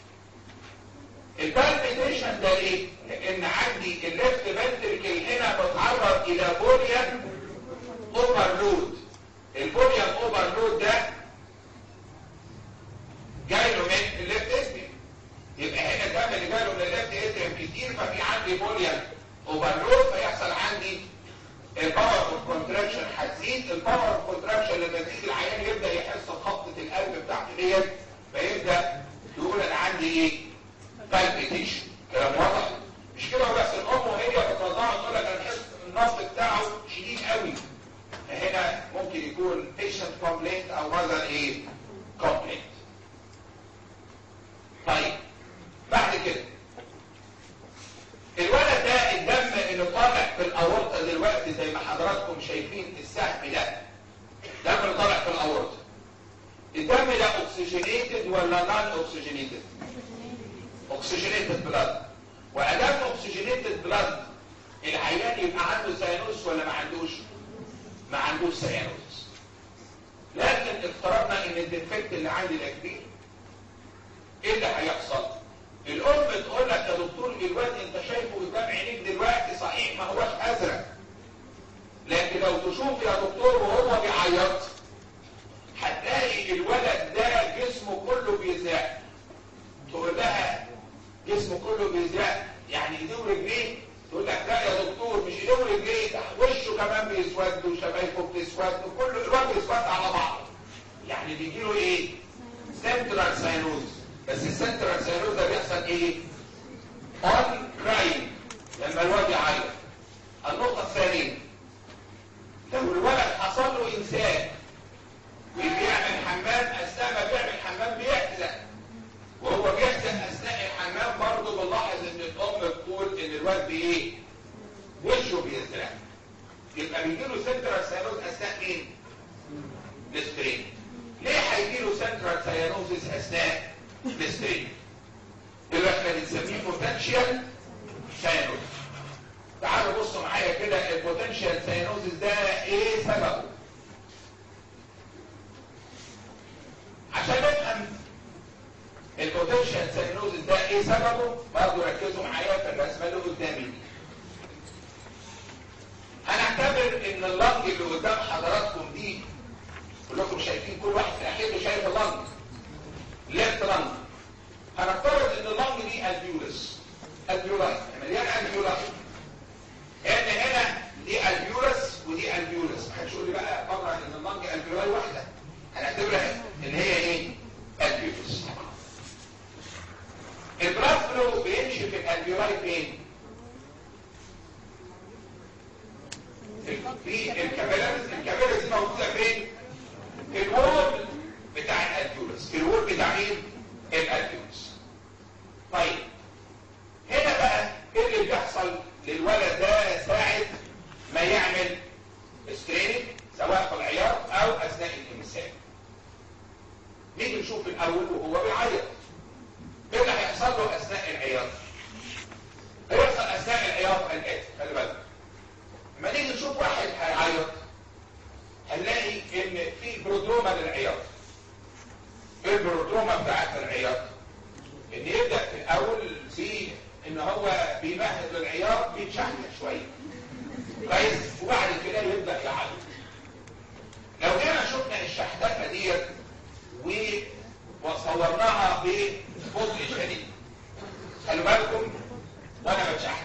B: البالبيتيشن ده ليه لان عندي الليفت فنتركل هنا بتعرض الى بوليان اوفرلود البوليان اوفرلود ده جاي له من الليفت اتريم يبقى هنا الدم اللي جاي له من الليفت اتريم كتير ففي عندي بوليان اوفرلود فيحصل عندي الباور اوف كونتراكشن هتزيد الباور اوف كونتراكشن لما تيجي العيان يبدا يحس بخبطه القلب بتاعته ديت فيبدا يقول انا عندي ايه بالبيتيشن كلام واضح مش كده بس الام وهي بترضعه تقول لك انا بحس النبض بتاعه شديد قوي هنا ممكن يكون patient complaint او ماذا ايه complaint طيب بعد كده الولد ده الدم اللي طالع في الاورطه دلوقتي زي ما حضراتكم شايفين السهم ده الدم اللي طالع في الاورطه الدم ده اوكسجينيتد ولا نون اوكسجينيتد اوكسجينيتد بلاد وادام اوكسجينيتد بلاد العيان يبقى عنده سيانوس ولا ما عندوش ما عندوش سيانوس لكن افترضنا ان الديفكت اللي عندي ده كبير ايه اللي هيحصل الام تقول لك يا دكتور الواد انت شايفه قدام عينيك دلوقتي صحيح ما هوش ازرق لكن لو تشوف يا دكتور وهو بيعيط هتلاقي الولد ده جسمه كله بيزرق تقول لها جسمه كله بيزرق يعني ايديه ورجليه تقول لك لا يا دكتور مش ايديه ورجليه ده وشه كمان بيسود وشفايفه بتسود وكله الواد بيسود على بعضه يعني بيجي له ايه؟ سنترال ساينوز بس السنترال ساينوز ده بيحصل ايه؟ اون كرايم لما الواد يعيط النقطة الثانية لو الولد حصل له إمساك وبيعمل حمام أثناء ما بيعمل حمام بيحزق وهو بيحزق أثناء الحمام برضه بنلاحظ إن الأم بتقول إن الولد بإيه؟ وشه بيزرق يبقى بيجي له سنترال ساينوز أثناء مين؟ الاسترين ليه هيجي له سنترال ساينوزيس أثناء الاسترين؟ اللي احنا بنسميه بوتنشال ساينوز تعالوا بصوا معايا كده البوتنشال ساينوزيس ده ايه سببه عشان نفهم البوتنشال ساينوزيس ده ايه سببه برضه ركزوا معايا في الرسمه اللي قدامي دي هنعتبر ان اللنج اللي قدام حضراتكم دي كلكم شايفين كل واحد في ناحيته شايف اللنج ليفت لنج هنفترض ان اللنج دي البيولس البيولاي مليان البيولاي ان هنا دي البيولس ودي البيولس ما حدش يقول لي بقى طبعا ان اللنج البيولاي واحده هنعتبرها ان هي ايه البيولس البلاد فلو بيمشي في الالبيولاي فين في الكابيلاريز الكابيلاريز موجوده فين في الوول بتاع الالبيولس الوول بتاع مين الالبيولس طيب هنا بقى ايه اللي بيحصل للولد ده ساعة ما يعمل ستريننج سواء في العياط او اثناء الامساك نيجي نشوف الاول وهو بيعيط ايه اللي هيحصل له اثناء العياط هيحصل اثناء العياط الاتي خلي بالك لما نيجي نشوف واحد هيعيط هنلاقي ان في برودروما للعياط ايه البرودروما بتاعت العياط ان يبدا في الاول في ان هو بيمهد للعياط بيتشحن شويه كويس وبعد كده يبدا يعيط لو جينا شفنا الشحتفه ديت وصورناها ببطء شديد خلوا بالكم وانا بتشحت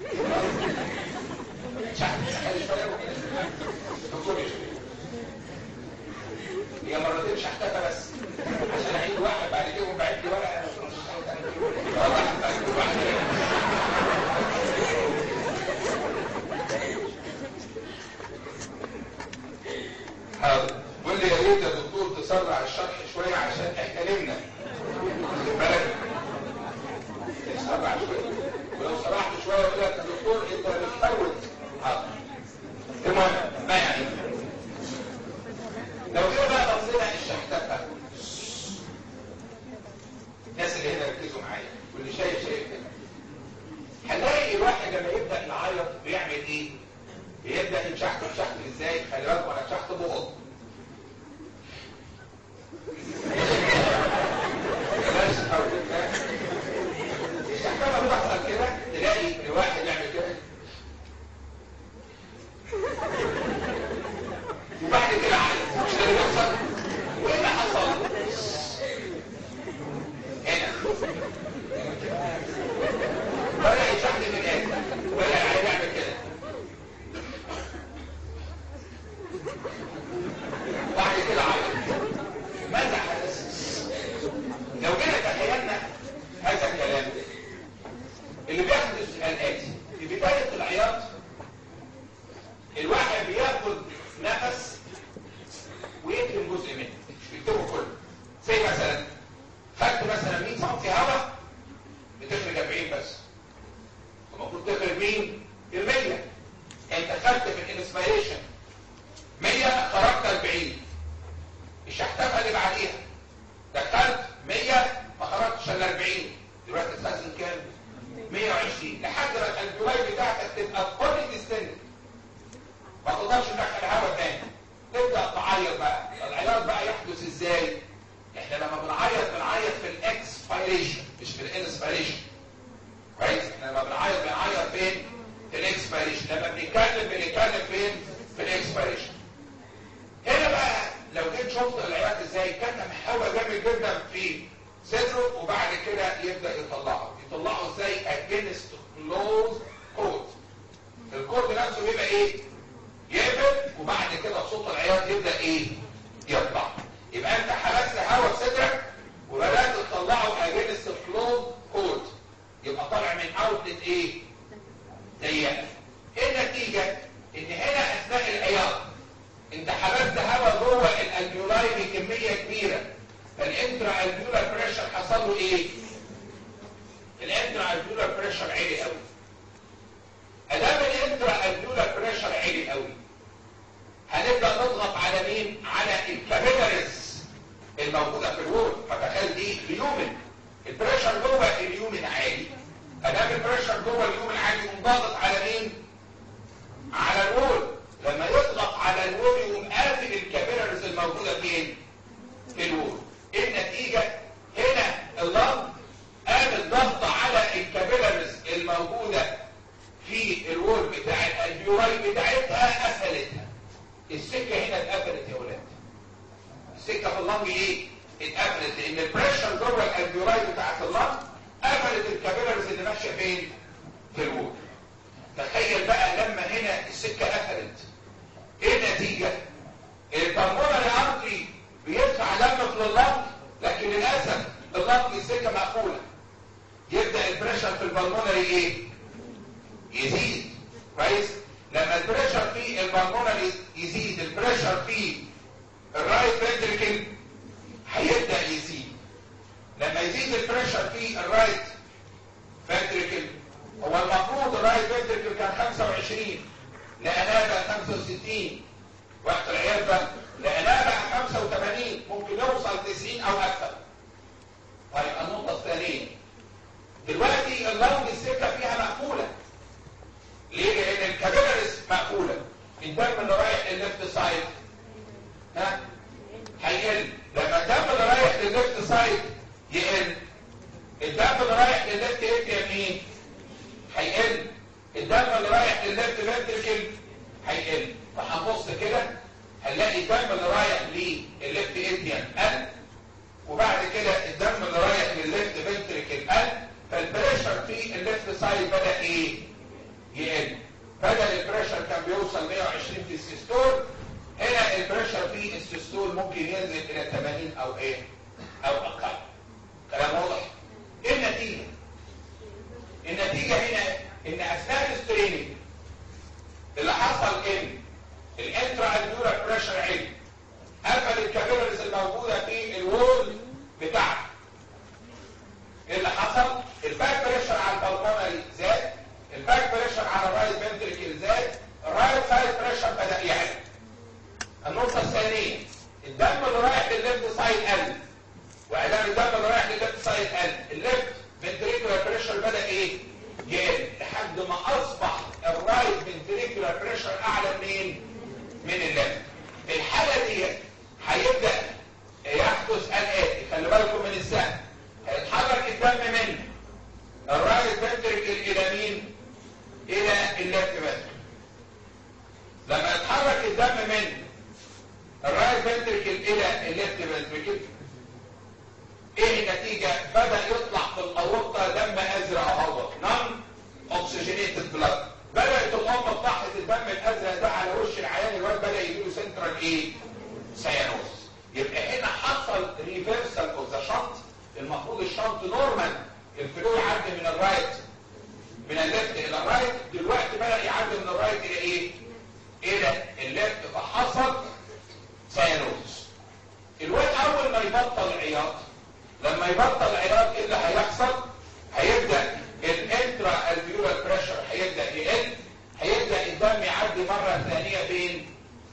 B: بتشحت خلي شويه بكل هي مرتين شحتفه بس عشان اعيد واحد بعد كده وبعد لي ورقه حاضر قول لي يا ريت يا دكتور تسرع الشرح شويه عشان احنا نمنا بالك تسرع شويه ولو سرعت شويه يقول لك يا دكتور انت بتفوت حاضر المهم ما يعني لو كده بقى بصينا الشحتفه الناس اللي هنا ركزوا معايا واللي شايف شايف كده هنلاقي الواحد لما يبدا يعيط بيعمل ايه؟ بيبدا يتشحت يتشحت ازاي؟ خلي بالك وانا اتشحت بغض بلاش قوي الشحتفه بتحصل كده تلاقي الواحد يعمل كده وبعد كده عيط مش ده اللي بيحصل؟ وايه اللي حصل؟ هنا بدأ يشحن من هنا بدأ عايز يعمل كده بعد كده عيط ماذا حدث؟ لو جينا تخيلنا هذا الكلام اللي بيحدث الآتي في بداية العياط الواحد بياخد نفس ويكتم جزء منه مش بيكتبه كله زي مثلا خدت مثلا 100 سم هواء بتخرج 40 بس المفروض تخرج مين؟ ال 100 انت خدت في الانسبيريشن 100 خرجت 40 الشحتفه اللي بعديها دخلت 100 ما خرجتش الا 40 دلوقتي تخزن كام؟ 120 لحد ما الالبيولاي بتاعتك تبقى فولي ديستنت ما تقدرش تدخل هواء تاني تبدا تعيط بقى العياط بقى يحدث ازاي؟ احنا لما بنعيط بنعيط في الاكسبيريشن مش في الانسبيريشن بنتكلم بنتكلم فين في الاكسبيريشن هنا بقى لو جيت شفت العيال ازاي كان محاوى جامد جدا في صدره وبعد كده يبدا يطلعه يطلعه ازاي اجينست كلوز كود الكود نفسه بيبقى ايه يقفل وبعد كده بصوت العياط يبدا ايه يطلع يبقى انت حبست هواء في صدرك وبدات تطلعه اجينست كلوز كود يبقى طالع من اوتلت ايه ضيقه ايه النتيجه ان هنا اثناء العياط انت حبست هواء جوه الالفيولاي بكميه كبيره فالانترا الفيولار بريشر حصل له ايه الانترا الفيولار بريشر عالي قوي ادام الانترا الفيولار بريشر عالي قوي هنبدا نضغط على مين على الكابيلاريز الموجوده في الوول فتخيل دي اليومن البريشر جوه اليومن عالي ادام البريشر جوه اليومن عالي يقوم ضاغط على مين على الوول لما يضغط على الوول يقوم قافل الكابيلاريز الموجوده فين في الوول ايه النتيجه هنا اللنج قام الضغط على الكابيلاريز الموجوده في الوول بتاع الالفيولاي بتاعتها قفلتها السكه هنا اتقفلت يا ولاد السكه في اللنج ايه اتقفلت لان البريشر جوه الالفيولاي بتاعت اللنج قفلت الكابيلاريز اللي ماشيه فين في الوول تخيل بقى لما هنا السكه قفلت ايه النتيجه البلمونري ارتري بيدفع دم في اللنج لكن للاسف اللنج السكه مقفوله يبدا البريشر في البلمونري ايه يزيد كويس لما البريشر في البلمونري يزيد البريشر في الرايت فنتريكل هيبدا يزيد لما يزيد البريشر في الرايت فنتريكل هو المفروض الرايت فنتريكل كان 25 لقناه بقى 65 وقت العياده لقناه بقى 85 ممكن يوصل 90 او اكثر طيب النقطه الثانيه دلوقتي اللنج السكه فيها مقفوله ليه لان الكابيلاريز مقفوله الدم اللي رايح للليفت سايد ها هيقل لما الدم اللي رايح للليفت سايد يقل الدم اللي رايح للليفت ايه يمين هيقل الدم اللي رايح للليفت فنتركل هيقل فهنبص كده هنلاقي الدم اللي رايح للليفت اتيان قل وبعد كده الدم اللي رايح للليفت فنتركل قل فالبريشر في الليفت سايد بدا ايه يقل بدل البريشر كان بيوصل 120 في السيستول هنا البريشر في السيستول ممكن ينزل الى 80 او ايه او اقل كلام واضح ايه النتيجه النتيجه هنا ان اثناء الستريننج اللي حصل ان الانترا الفيولار بريشر عالي قفل الكابيلاريز الموجوده في الوول بتاعها ايه اللي حصل الباك بريشر على البلمونري زاد الباك بريشر على الرايت فنتريكل زاد الرايت سايد بريشر بدا يعلى النقطه الثانيه الدم اللي رايح للليفت سايد قل وادام الدم اللي رايح للليفت سايد قل الليفت فنتريكولار بريشر بدا ايه يقل لحد ما اصبح الرايت فنتريكولار بريشر اعلى منين من الليفت في الحاله دي هيبدا يحدث الاتي خلي بالكم من السهم هيتحرك الدم من الرايت فنتريكل الى مين الى الليفت فنتريكل لما يتحرك الدم من الرايت فنتريكل الى الليفت فنتريكل ايه النتيجة بدأ يطلع في الأورطة دم أزرق اهو نون اوكسجينيتد بلاد بدأت الأم تلاحظ الدم الأزرق ده على وش العيان الواد بدأ يجيله سنترال ايه سيانوس يبقى هنا حصل ريفرسال اوف ذا شنط المفروض الشنط نورمال الفلو يعدي من الرايت من الليفت الى الرايت دلوقتي بدأ يعدي من الرايت الى ايه الى الليفت فحصل سيانوس الواد اول ما يبطل عياط لما يبطل علاج ايه اللي هيحصل هيبدا الانترا الفيولار بريشر هيبدا يقل هيبدا الدم يعدي مره ثانيه فين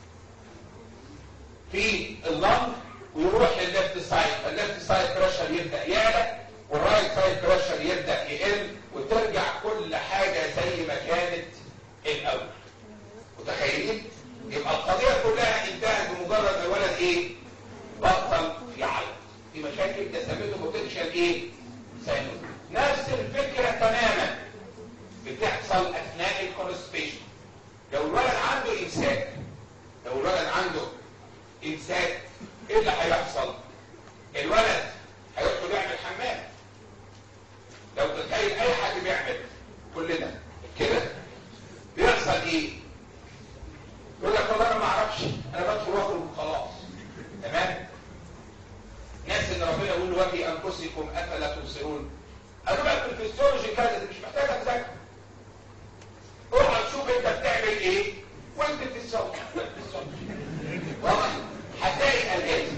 B: في اللنج ويروح للليفت سايد فالليفت سايد بريشر يبدا يعلى والرايت سايد بريشر يبدا يقل وترجع كل حاجه زي ما كانت الاول متخيلين يبقى القضيه كلها انتهت بمجرد الولد ايه بطل يعيط في مشاكل تسميته بوتنشال ايه ساينوز نفس الفكره تماما بتحصل اثناء الكونستيبيشن لو الولد عنده امساك لو الولد عنده امساك ايه اللي هيحصل الولد هيدخل يعمل حمام لو تتخيل اي حد بيعمل كلنا كده بيحصل ايه يقول لك والله انا ما اعرفش انا بدخل واخرج وخلاص تمام ناس ان ربنا يقول وفي انفسكم افلا تبصرون قالوا بقى في الفسيولوجي كذا دي مش محتاجه تذاكر اقعد شوف انت بتعمل ايه وانت في الصوت واضح هتلاقي الاتي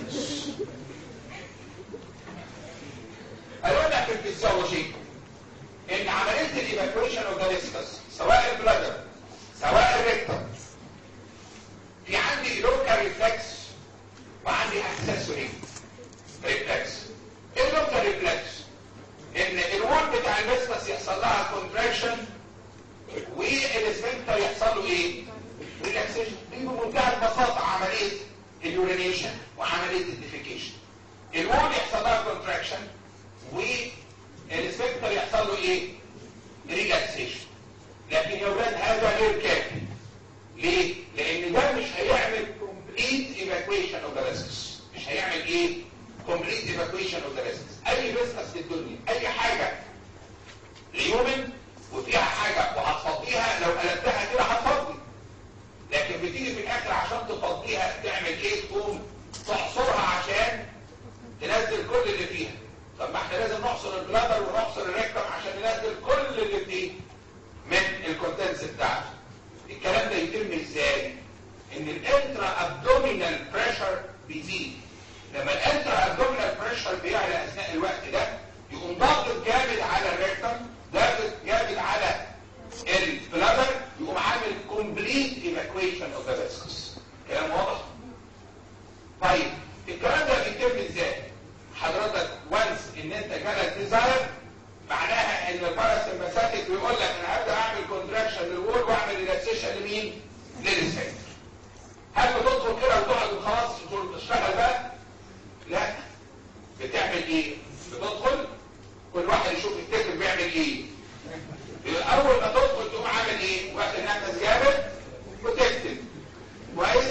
B: قالوا لنا في الفسيولوجي ان عمليه الايفاكويشن اوف ذا ديسكس سواء البلادر سواء الريكتر في عندي لوكال ريفلكس وعندي اكسسوري ريفلكس ايه اللوكال ريفلكس ان الوول بتاع الديسكس يحصل لها كونتراكشن والسفنكتر يحصل له ايه ريلاكسيشن دي بمنتهى البساطه عمليه اليورينيشن وعمليه الديفيكيشن الوول يحصل لها كونتراكشن والسفنكتر يحصل له ايه ريلاكسيشن لكن يا اولاد هذا غير كافي ليه لان ده مش هيعمل كومبليت ايفاكويشن اوف ذا ريسكس مش هيعمل ايه كومبليت ايفاكويشن اوف ذا ريسكس اي ريسكس في الدنيا اي حاجه ليومن وفيها حاجه وهتفضيها لو قلبتها كده هتفضي لكن بتيجي في الاخر عشان تفضيها تعمل ايه تقوم تحصرها عشان تنزل كل اللي فيها طب ما احنا لازم نحصر البلادر ونحصر الريكتم عشان ننزل كل اللي فيه من الكونتنتس بتاعته الكلام ده يتم ازاي ان الانترا ابدومينال بريشر بيزيد لما الانترا ابدومينال بريشر بيعلى اثناء الوقت ده يقوم ضاغط جامد على الريكتم ضاغط جامد على البلادر يقوم عامل كومبليت ايفاكويشن اوف ذا فيسكس كلام واضح طيب الكلام ده بيتم ازاي حضرتك وانس ان انت جالك ديزاير معناها ان الباراسمباثيك بيقول لك انا هبدا اعمل كونتراكشن للوول واعمل ريلاكسيشن لمين للسفنكتر هل بتدخل كده وتقعد وخلاص تشتغل بقى لا بتعمل ايه بتدخل كل واحد يشوف التكر بيعمل ايه اول ما تدخل تقوم عامل ايه واخد نفس جامد وتكتب كويس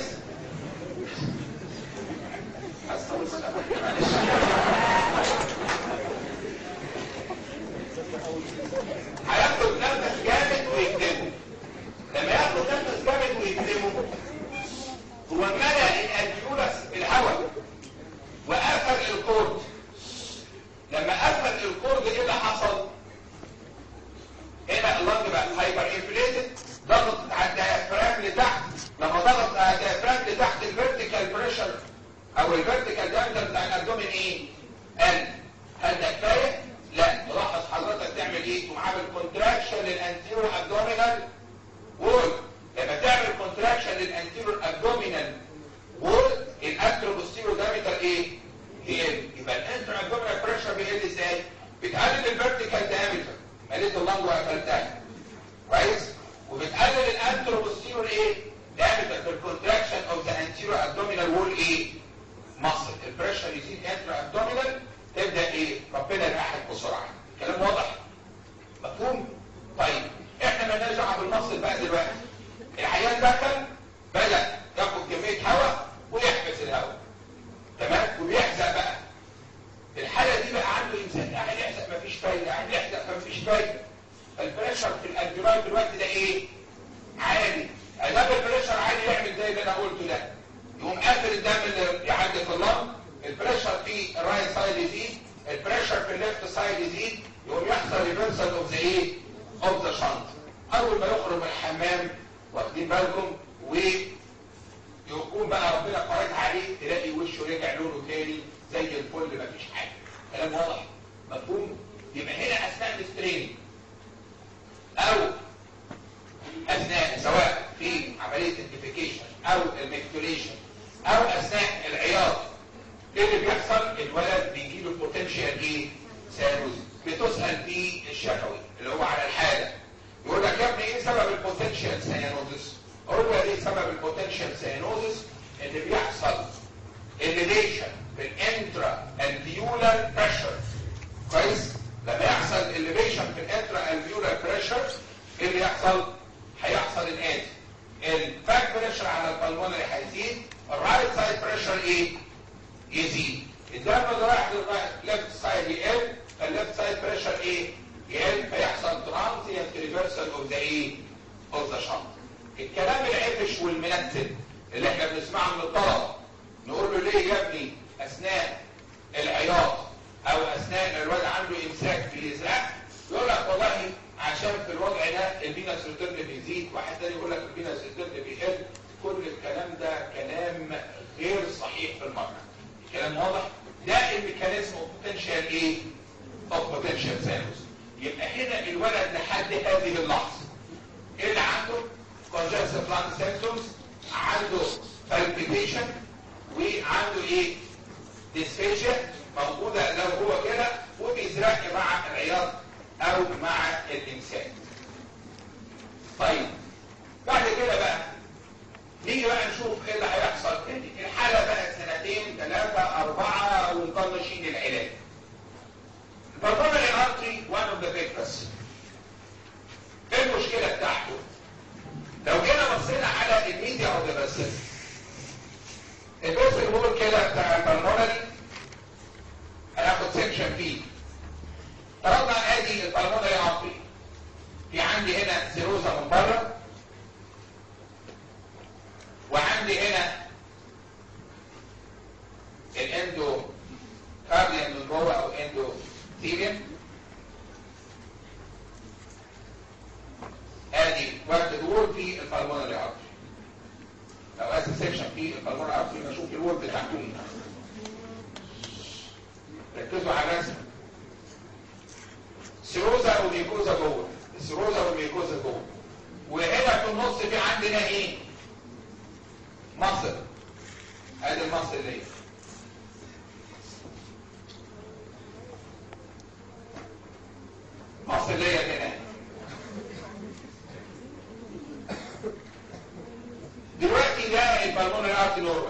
B: هياخد نفس جامد ويكتبه لما ياخد نفس جامد ويكتبه هو ملأ الانفيولس بالهواء وقفل الكورد لما قفل الكورد ايه اللي حصل هنا اللنج بقى هايبر انفليتد ضغط على الديافرام لتحت لما ضغط على الديافرام لتحت الفيرتيكال بريشر او الفيرتيكال دايمتر بتاع الابدومين ايه قل هل ده كفايه لا تلاحظ حضرتك تعمل ايه تقوم عامل كونتراكشن للانتيرو ابدومينال وول لما تعمل كونتراكشن للانتيرو ابدومينال وول الاترو بوستيرو دايمتر ايه هي يبقى الانترو ابدومينال بريشر بيقل ازاي بتقلل الفيرتيكال دايمتر مليت اللنج وقفلتها كويس وبتقلل الانترو بوستيرو ايه دايمتر في الكونتراكشن اوف ذا انتيرو ابدومينال وول ايه مصر البريشر يزيد انترو ابدومينال تبدا ايه ربنا يريحك بسرعه كلام واضح مفهوم طيب احنا مالناش دعوه بالمصل بقى دلوقتي العيان دخل بدا ياخد كميه هواء ويحبس الهواء تمام وبيحزق بقى الحاله دي بقى عنده انسان قاعد يحزق مفيش فايده قاعد يحزق مفيش فايده البريشر في الالفيولاي في الوقت ده ايه عالي ادام البريشر عالي يعمل زي اللي انا قلته ده يقوم قافل الدم اللي يعدي في اللنج البريشر في الرايت سايد يزيد البريشر في الليفت سايد يزيد يقوم يحصل ريفرسال اوف ذا ايه اوف ذا شنط اول ما يخرج من الحمام واخدين بالكم ويكون بقى ربنا فرج عليه تلاقي وشه رجع لونه تاني زي الفل مفيش حاجه كلام واضح مفهوم يبقى هنا اثناء السترين او اثناء سواء في عمليه الديفيكيشن او الميكتوليشن او اثناء العياط ايه اللي بيحصل الولد بيجي له بوتنشال ايه سيروز بتسال في الشفوي اللي هو على الحاله يقول لك يا ابني ايه سبب البوتنشال سيانوزس هو ايه سبب البوتنشال سيانوزس اللي بيحصل elevation في الانترا الفيولار بريشر كويس لما يحصل elevation في الانترا الفيولار بريشر ايه اللي يحصل هيحصل الاتي الباك بريشر على البلمونري هيزيد الرايت سايد بريشر ايه يزيد الدم اللي رايح للليفت سايد يقل فالليفت سايد بريشر ايه يقل فيحصل ترانزيانت ريفرسال اوف ذا ايه اوف ذا شنط الكلام العفش والمنتن اللي احنا بنسمعه من الطلبه نقول له ليه يا ابني اثناء العياط او اثناء الواد عنده امساك بيزرع يقول لك والله عشان في الوضع ده الفينس ريتيرن بيزيد واحد تاني يقول لك الفينس ريتيرن بيقل كل الكلام ده كلام غير صحيح في المرة الكلام واضح ده الميكانيزم اوف بوتنشال ايه اوف بوتنشال سيروس يبقى هنا الولد لحد هذه اللحظه ايه اللي عنده congestive lung symptoms عنده palpitation وعنده ايه dysphagia موجودة لو هو كده وبيزرق مع العياط او مع الامساك طيب بعد كده بقى نيجي بقى نشوف ايه اللي هيحصل تاني الحالة بقى سنتين ثلاثة اربعة ومطنشين العلاج البرطمان الارتري وان اوف ذا بيكتس ايه المشكلة بتاعته لو جينا بصينا على الميديا او ذا باسل الجزء الأول كده بتاع البلمونري هناخد سيكشن فيه طلبنا ادي البلمونري عقلي في عندي هنا سيروزا من بره وعندي هنا الاندو كارديان من جوه او اندو ثيريم ادي وقت دور في البلمونري عقلي لو اسف سيكشن في البلمونري عقلي نشوف الوول بتاعته ركزوا على الرسم سيروزا وميكوزا جوه السيروزا والميكوزا جوه وهنا في النص في عندنا ايه مصر ادي المصر دي مصر دي هنا دلوقتي ده البلمونري ارتي نورمال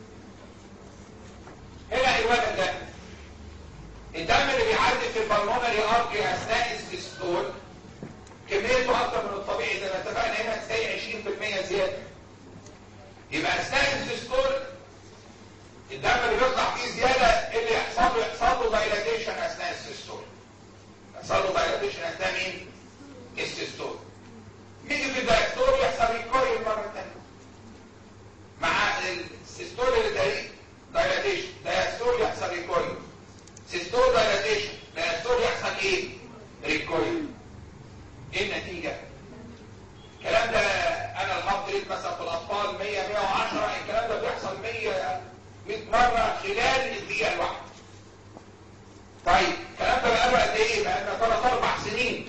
B: هنا الولد ده الدم اللي بيعدي في البلمونري ارتي اثناء السيستول كميته اكتر من الطبيعي زي ما اتفقنا هنا تلاقي 20% زياده يبقى اثناء السيستول الدم اللي بيطلع فيه زياده اللي يحصل له يحصل له دايلاتيشن اثناء السيستول يحصل له دايلاتيشن اثناء مين؟ السيستول يجي في الدايستول يحصل ريكويل مره ثانيه مع السيستول اللي دايلاتيشن دايستول يحصل ريكويل سيستول دايلاتيشن دايستول يحصل ايه؟ ريكويل ايه النتيجة الكلام ده انا الخط ريت مثلا في الاطفال 100 110 الكلام ده بيحصل 100 100 مرة خلال الدقيقة الواحدة طيب الكلام ده بقى قد ايه بقى لنا 3 4 سنين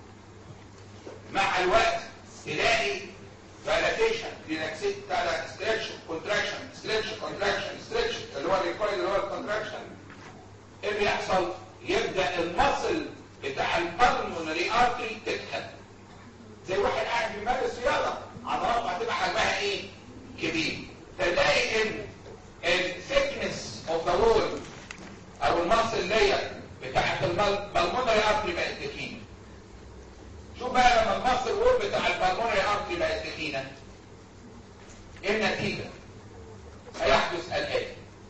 B: مع الوقت تلاقي دايلاتيشن ريلاكسيت بتاع ستريتش كونتراكشن ستريتش كونتراكشن ستريتش اللي هو الريكويل اللي هو الكونتراكشن ايه اللي يحصل يبدا المصل بتاع البلمونري ارتري تتخن زي واحد قاعد بيمارس رياضه عضلاته هتبقى حجمها ايه كبير تلاقي ان الثيكنس اوف ذا وول او المصل ديت بتاعت البلمونري ارتري بقت تخينه شوف بقى لما المصل وول بتاع البلمونري ارتري بقت تخينه ايه النتيجه هيحدث الاتي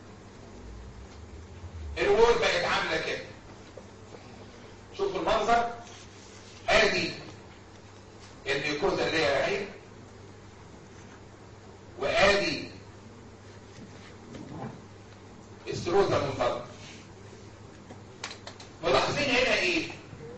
B: الوول بقت عامله كده شوف المنظر ادي الميكوزا اللي هي العين وادي السروزة من بره ملاحظين هنا ايه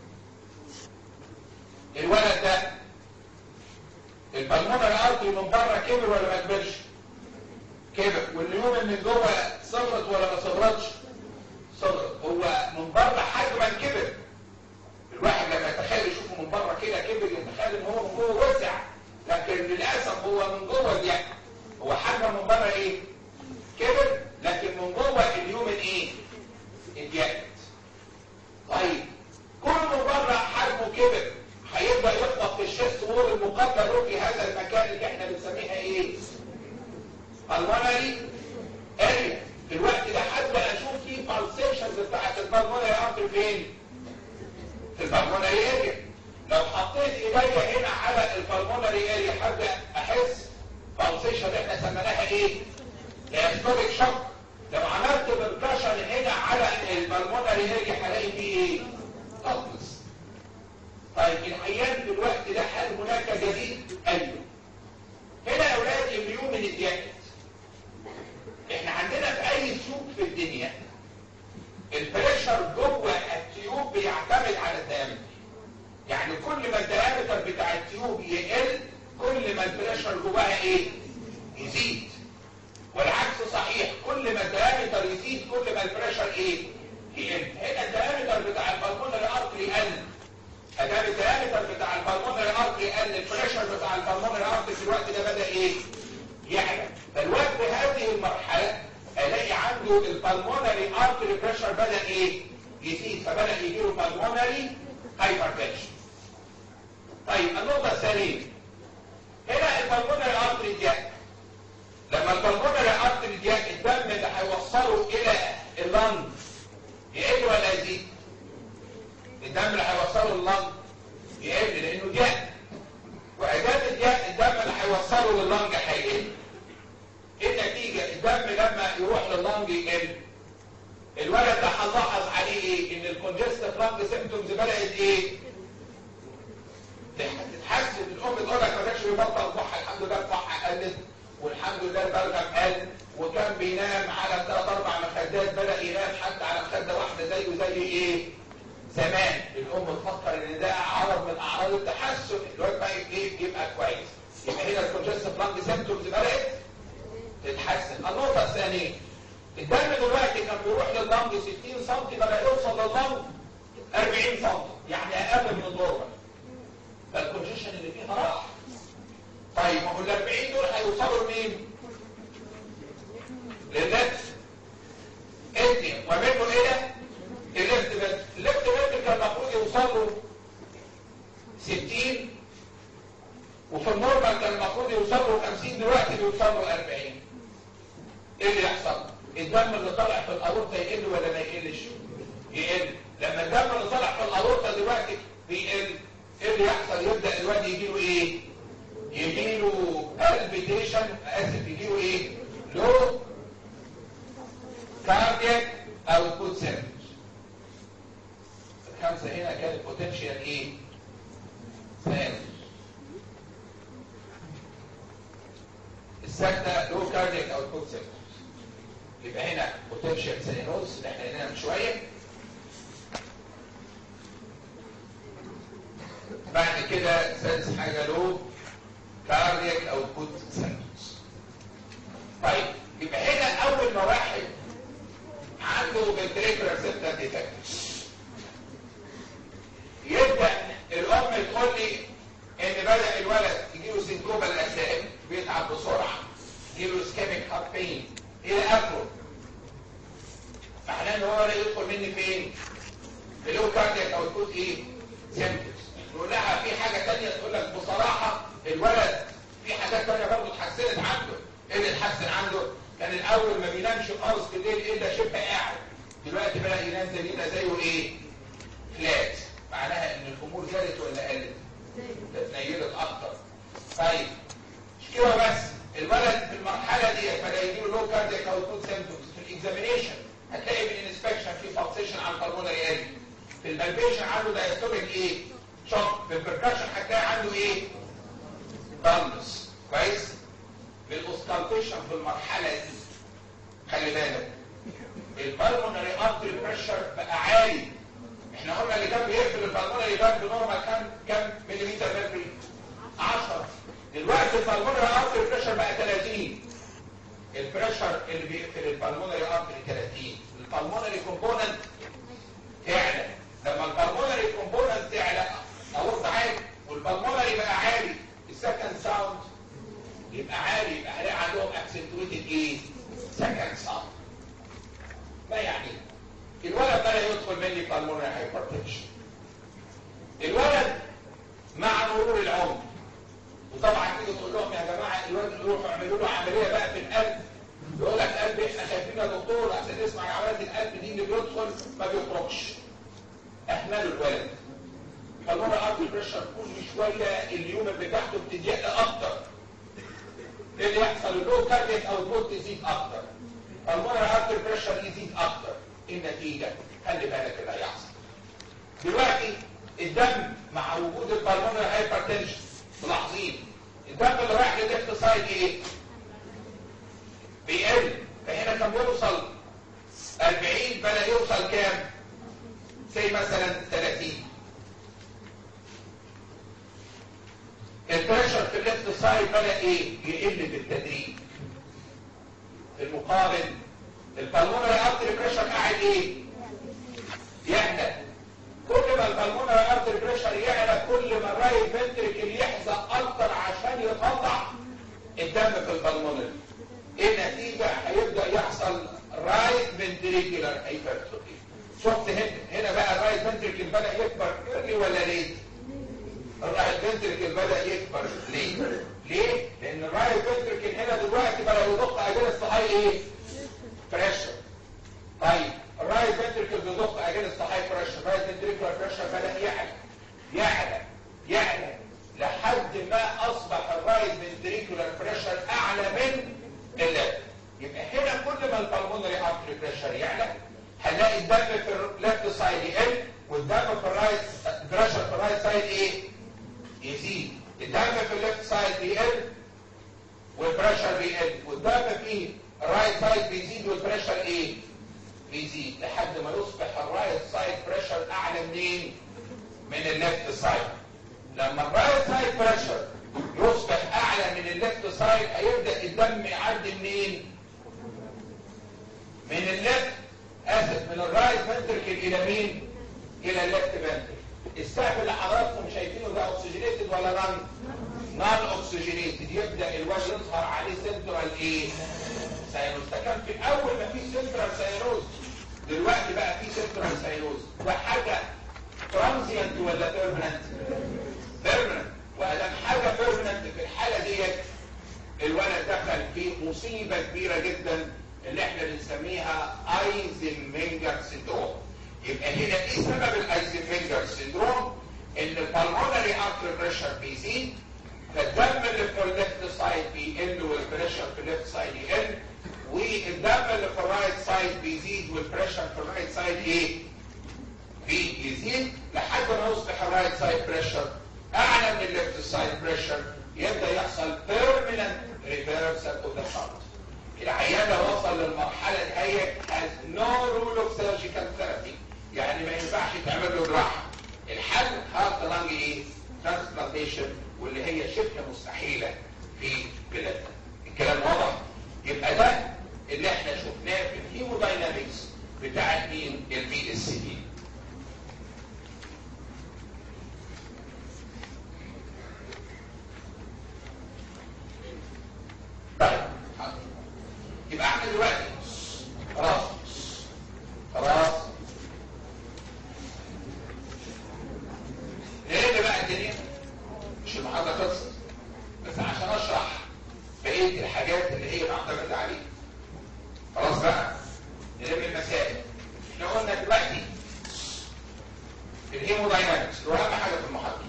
B: الولد ده البلمونة الارضي من بره كبر ولا ما كبرش كبر والليوم من جوه صغرت ولا ما صغرتش صغرت هو من بره حجما كبر الواحد لما يتخيل يشوفه من بره كده كبر يتخيل ان هو من جوه وسع لكن للاسف هو من جوه ضيق هو حجم من بره ايه كبر لكن من جوه اليومن ايه اتضيقت طيب كل من بره حجمه كبر هيبدا يخبط في الشيست وول المقدر له في هذا المكان اللي احنا بنسميها ايه الونري اريا في الوقت ده هبدا اشوف فيه بالسيشنز بتاعت البلمونري ارتري فين في البلمونري اريا لو حطيت ايديا هنا على البلمونري اريا هبدا احس اسمها ايه هيستوريك شوك لو عملت بالبريشر هنا على البلمونري هيجي هلاقي فيه ايه تطلس طيب العيان في الوقت ده هل هناك جديد ايوه هنا يا اولاد اليوم من الجاكيت احنا عندنا في اي سوق في الدنيا البريشر جوه التيوب بيعتمد على الديامتر يعني كل ما الديامتر بتاع التيوب يقل كل ما البريشر جواها ايه يزيد والعكس صحيح كل ما الديامتر يزيد كل ما البريشر ايه يقل هنا الديامتر بتاع البلمونري ارتري قل ادام الديامتر بتاع البلمونري ارتري قل البريشر بتاع البلمونري ارتري في الوقت ده بدا ايه يعلى فالوقت بهذه المرحله الاقي عنده البلمونري ارتري بريشر بدا ايه يزيد فبدا يجيله بالمونري هايبرتنشن طيب النقطه الثانيه هنا البلمونري ارتري جاء لما البلمونري ارتري جاء الدم اللي هيوصله الى اللنج يقل ولا يزيد الدم اللي هيوصله اللنج يقل لانه جاء وإجابة جاء الدم اللي هيوصله لللنج هيقل ايه النتيجة الدم لما يروح لللنج يقل الولد ده هنلاحظ عليه ايه ان الكونجستيف لانج سيمتومز بدات ايه تتحسن الام تقول لك ما كانش بيبطل كحه الحمد لله الكحه قلت والحمد لله البلغم قل وكان بينام على ثلاث اربع مخدات بدا ينام حتى على مخده واحده زيه زي ايه زمان الام تفكر ان ده عرض من اعراض التحسن الواد بقى ايه يبقى كويس يبقى هنا الكونجستيف لانج سيمتومز بدات تتحسن النقطه الثانيه الدم دلوقتي كان بيروح لللنج 60 سم بقى يوصل لللنج 40 سم يعني اقل من النورمال فالكونجيشن اللي فيها راح طيب ما هو ال 40 دول هيوصلوا لمين؟ للنفس ادي ومنه الى الليفت بس الليفت بس كان المفروض يوصل له 60 وفي النورمال كان المفروض يوصل له 50 دلوقتي بيوصل له 40 ايه اللي يحصل؟ الدم اللي طالع في الأورطة يقل ولا ما يقلش يقل لما الدم اللي طالع في الأورطة دلوقتي بيقل ايه اللي يحصل يبدأ الواد يجيله ايه يجيله البيتيشن اسف يجيله ايه لو كاردياك او كود سيرفيس الخمسة هنا كانت بوتنشال ايه ثالث السادة لو كاردياك او كود سيرفيس يبقى هنا بوتنشال سينوز اللي احنا قلناها من شويه بعد كده سادس حاجه له كاردياك او كود سينوز طيب يبقى هنا اول ما واحد عنده فنتريكولار سيبتال ديفكت يبدا الام تقول لي ان بدا الولد يجيله سنكوبا الاسائل بيتعب بسرعه يجيله سكيميك هارت بين الى اخره معناه ان هو لا يدخل مني فين في لو كاردياك او تقول ايه سيمبتومز نقول لها في حاجه ثانيه تقول لك بصراحه الولد في حاجات ثانيه برضه اتحسنت عنده ايه اللي اتحسن عنده كان الاول ما بينامش خالص بالليل الا شبه قاعد دلوقتي بقى ينام زي يبقى زيه ايه فلات معناها ان الامور زادت ولا قلت اتنيلت اكتر طيب مش كده بس الولد في المرحله دي فلا يجيله لو كاردياك او كود سيمبتومز في الاكزامينيشن هتلاقي في الانسبكشن في بالسيشن على البلمونري اري في البلبيشن عنده دايستوميك ايه شوك في البركشن هتلاقي عنده ايه دمس كويس بالاوسكالتيشن في المرحله دي خلي بالك البلمونري ارتري بريشر بقى عالي احنا قلنا اللي كان بيقفل البلمونري باب نورمال كام كام مليمتر متري 10 دلوقتي البلمونري ارتري بريشر بقى 30 البريشر اللي بيقفل البلمونري ارتري 30 البلمونري كومبوننت تعلى لما البلمونري كومبوننت تعلى اورط عالي والبلمونري بقى عالي السكند ساوند يبقى عالي يبقى هلاقي عندهم اكسنتويتد ايه سكند ساوند ما يعني الولد بدا يدخل مني بالمونري هايبرتنشن الولد مع مرور العمر وطبعا تيجي تقول لهم يا جماعه الولد يروحوا يعملوا له عمليه بقى في القلب يقول لك قلب احنا شايفين يا دكتور عشان نسمع عمليه القلب دي اللي بيدخل ما بيخرجش اهملوا الولد فالمرة ارض البريشر كل شويه اليوم بتاعته بتضيق اكتر لان اللي يحصل اللو كارديك اوتبوت يزيد اكتر المونر ارتر بريشر يزيد اكتر النتيجه خلي بالك اللي هيحصل دلوقتي الدم مع وجود البلمونر هايبرتنشن ملاحظين الدم اللي رايح للليفت سايد ايه بيقل فهنا كان بيوصل 40 بدا يوصل كام زي مثلا 30 البريشر في الليفت سايد بدا ايه يقل بالتدريج في المقابل البلمونري ارتري بريشر قاعد ايه يعلى كل ما البلمونري ارتري بريشر يعلى كل ما الرايت فنتريكل يحزق اكتر عشان يطلع الدم في البلمونري ايه النتيجه هيبدا يحصل رايت فنتريكولار هايبرتروفي شفت هنا هنا بقى الرايت فنتريكل بدا يكبر ايرلي ولا ليه الرايت فنتريكل بدا يكبر ليه ليه لان الرايت فنتريكل هنا دلوقتي بدا يضخ اجنس هاي ايه بريشر طيب الرايت فنتريكل بيضخ اجنس هاي بريشر الرايت فنتريكولار بريشر بدا يعلى يعلى يعلى لحد ما اصبح الرايت فنتريكولار بريشر اعلى من الليفت يبقى هنا كل ما البلمونري ارتري بريشر يعلى هنلاقي الدم في الليفت سايد يقل والدم في الرايت بريشر في الرايت سايد ايه يزيد الدم في الليفت سايد بيقل والبريشر بيقل والدم في الرايت سايد بيزيد والبريشر ايه بيزيد لحد ما يصبح الرايت سايد بريشر اعلى منين من الليفت سايد لما الرايت سايد بريشر يصبح اعلى من الليفت سايد هيبدا الدم يعدي منين من الليفت اسف من الرايت فنتركل الى مين الى الليفت فنتركل السقف اللي حضراتكم شايفينه ده اوكسجينيتد ولا نان نان اوكسجينيتد يبدا الواد يظهر عليه سنترال ايه ساينوز ده كان في الاول ما في سنترال ساينوز دلوقتي بقى في سنترال ساينوز ده حاجه ترانزيانت ولا بيرمننت بيرمننت وادام حاجه بيرمننت في الحاله ديت الولد دخل في مصيبه كبيره جدا اللي احنا بنسميها ايزنمنجر سيندروم يبقى هنا ايه سبب الايزنمنجر سيندروم ان البلمونري ارتري بريشر بيزيد فالدم اللي في الليفت سايد بيقل والبريشر في الليفت سايد يقل والدم اللي في الرايت سايد بيزيد والبريشر في الرايت سايد ايه بيزيد لحد ما يصبح الرايت سايد بريشر اعلى من الليفت سايد بريشر يبدا يحصل بيرمننت ريفرسال اوف ذا هارت العيان لو وصل للمرحله دهيت has no rule of surgical therapy يعني ما ينفعش تعمل له جراحه الحل هارت لانج ايه ترانسبلانتيشن واللي هي شبه مستحيله في بلادنا الكلام واضح يبقى ده اللي احنا شفناه في الهيموداينامكس بتاع مين البي اس دي طيب يبقى احنا دلوقتي خلاص خلاص نلم بقى الدنيا مش المحاضره خلصت بس عشان اشرح بقيه الحاجات اللي هي معتمده عليها خلاص بقى نلم المسائل احنا قلنا دلوقتي الهيموداينامكس اللي هو اهم حاجه في المحاضره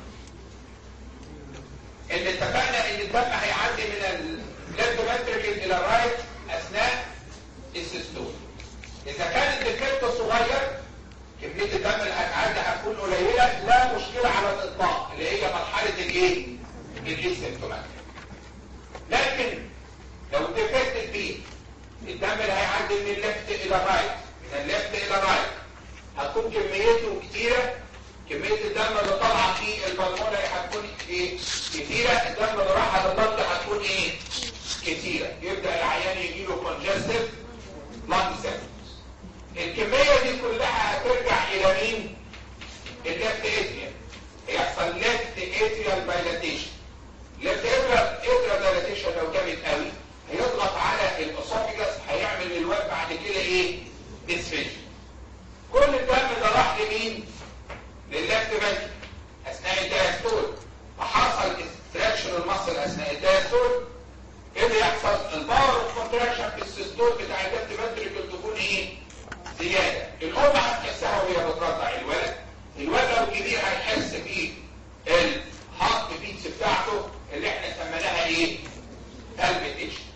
B: ان اتفقنا ان الدم هيعدي من الليفت فنتركل الى الرايت اثناء السيستول اذا كانت الكبد صغير كميه الدم اللي هتعدي هتكون قليله لا مشكله على الاطلاق اللي هي مرحله الايه الاسيمتوماتيك لكن لو ديفكتد فيه الدم اللي هيعدي من الليفت الى الرايت من الليفت الى الرايت هتكون كميته كتيره كميه الدم اللي طالعه في البلمونري هتكون ايه كتيره الدم اللي راح على الضغط هتكون ايه كتيره يبدا العيان يجي له كونجستيف لانج سيمبتومز الكميه دي كلها هترجع الى مين الليفت اتريال هيحصل ليفت اتريال دايلاتيشن ليفت اتريال دايلاتيشن لو جامد قوي هيضغط على الاسوفيجاس هيعمل للواد بعد كده ايه ديسفيجن كل الدم ده راح لمين للليفت فنتريكل اثناء الدايستول وحصل استراكشن المصل اثناء الدايستول ايه اللي يحصل الباور اوف كونتراكشن في السيستول بتاع الليفت فنتريكل تكون ايه زياده الام هتحسها وهي بترضع الولد الولد لو كبير هيحس بيه الهارت بيتس بتاعته اللي احنا سميناها ايه palpitation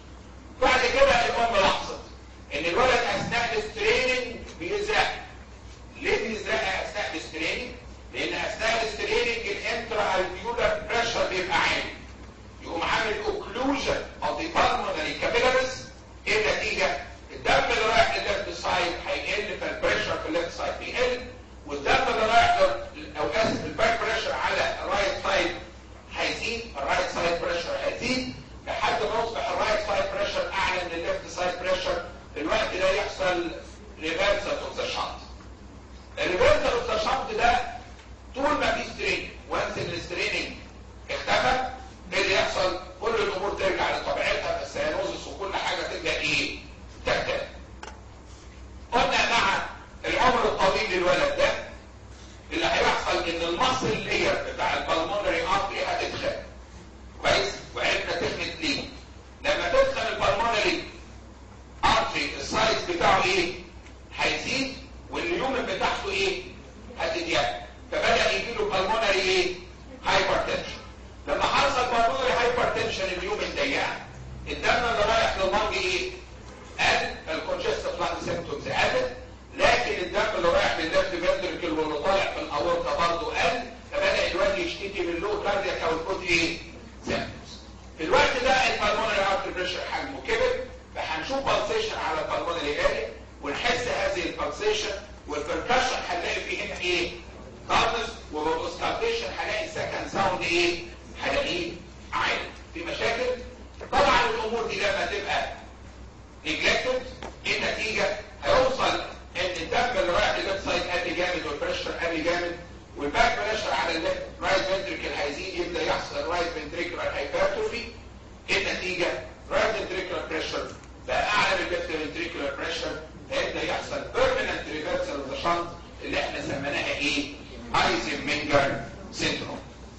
B: occlusion of the pulmonary capillaries ايه النتيجه؟ الدم اللي رايح للليفت سايد هيقل فالبريشر في الليفت سايد بيقل والدم اللي رايح ل- او اسف الباك بريشر على الرايت سايد هيزيد الرايت سايد بريشر هيزيد لحد ما يصبح الرايت سايد بريشر اعلى من الليفت سايد بريشر في الوقت ده يحصل ريفرسال اوف ذا شانت الريفرسال اوف ذا شانت ده طول ما في سترين وانس الستريننج اختفى ايه اللي يحصل كل الامور ترجع لطبيعتها السيانوزس وكل حاجه تبدا ايه تختفي قلنا مع العمر الطويل للولد ده اللي هيحصل ان المصل لير بتاع البلمونري ارتري هتدخل كويس وعرفنا تخنت ليه لما تدخل البلمونري ارتري السايز بتاعه ايه هيزيد واليومن بتاعته ايه هتضيق فبدا يجي له بالمونري ايه هايبرتنشن لما حصل بالمونري هايبرتنشن اليومن ضيقه الدم اللي رايح لللنج ايه قل الكونجستيف لانج سيمبتومز قلت لكن الدم اللي رايح للليفت فنتركل واللي طالع في الاورطه برضه قل فبدا الواد يشتكي من لو كاردياك او الكود ايه سيمبتومز في الوقت ده البالمونري ارتري بريشر حجمه كبر فهنشوف بالسيشن على البالمونري اري ونحس هذه البالسيشن والبركشن هنلاقي فيه هنا ايه كارنس وبالاسكالتيشن هلاقي سكند ساوند ايه هلاقيه عالي في مشاكل طبعا الامور دي لما تبقى نيجلكتد ايه النتيجه هيوصل ان الدم اللي رايح للليفت سايد قل جامد والبريشر قل جامد والباك بريشر على الليفت رايت فنتريكل هيزيد يبدا يحصل رايت فنتريكولار هايبرتروفي ايه النتيجه رايت فنتريكولار بريشر بقى اعلى من الليفت فنتريكولار بريشر هيبدا يحصل بيرمننت ريفرسال اوف ذا شنط اللي احنا سميناها ايه ايزنمنجر سيندروم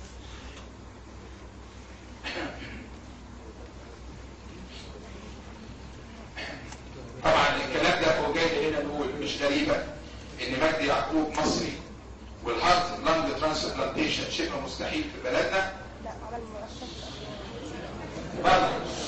B: طبعا الكلام ده هو جاي هنا نقول مش غريبه ان مجدي يعقوب مصري والهارت لانج ترانسبلانتيشن شبه مستحيل في بلدنا
C: لا عمل مرشح
B: برضه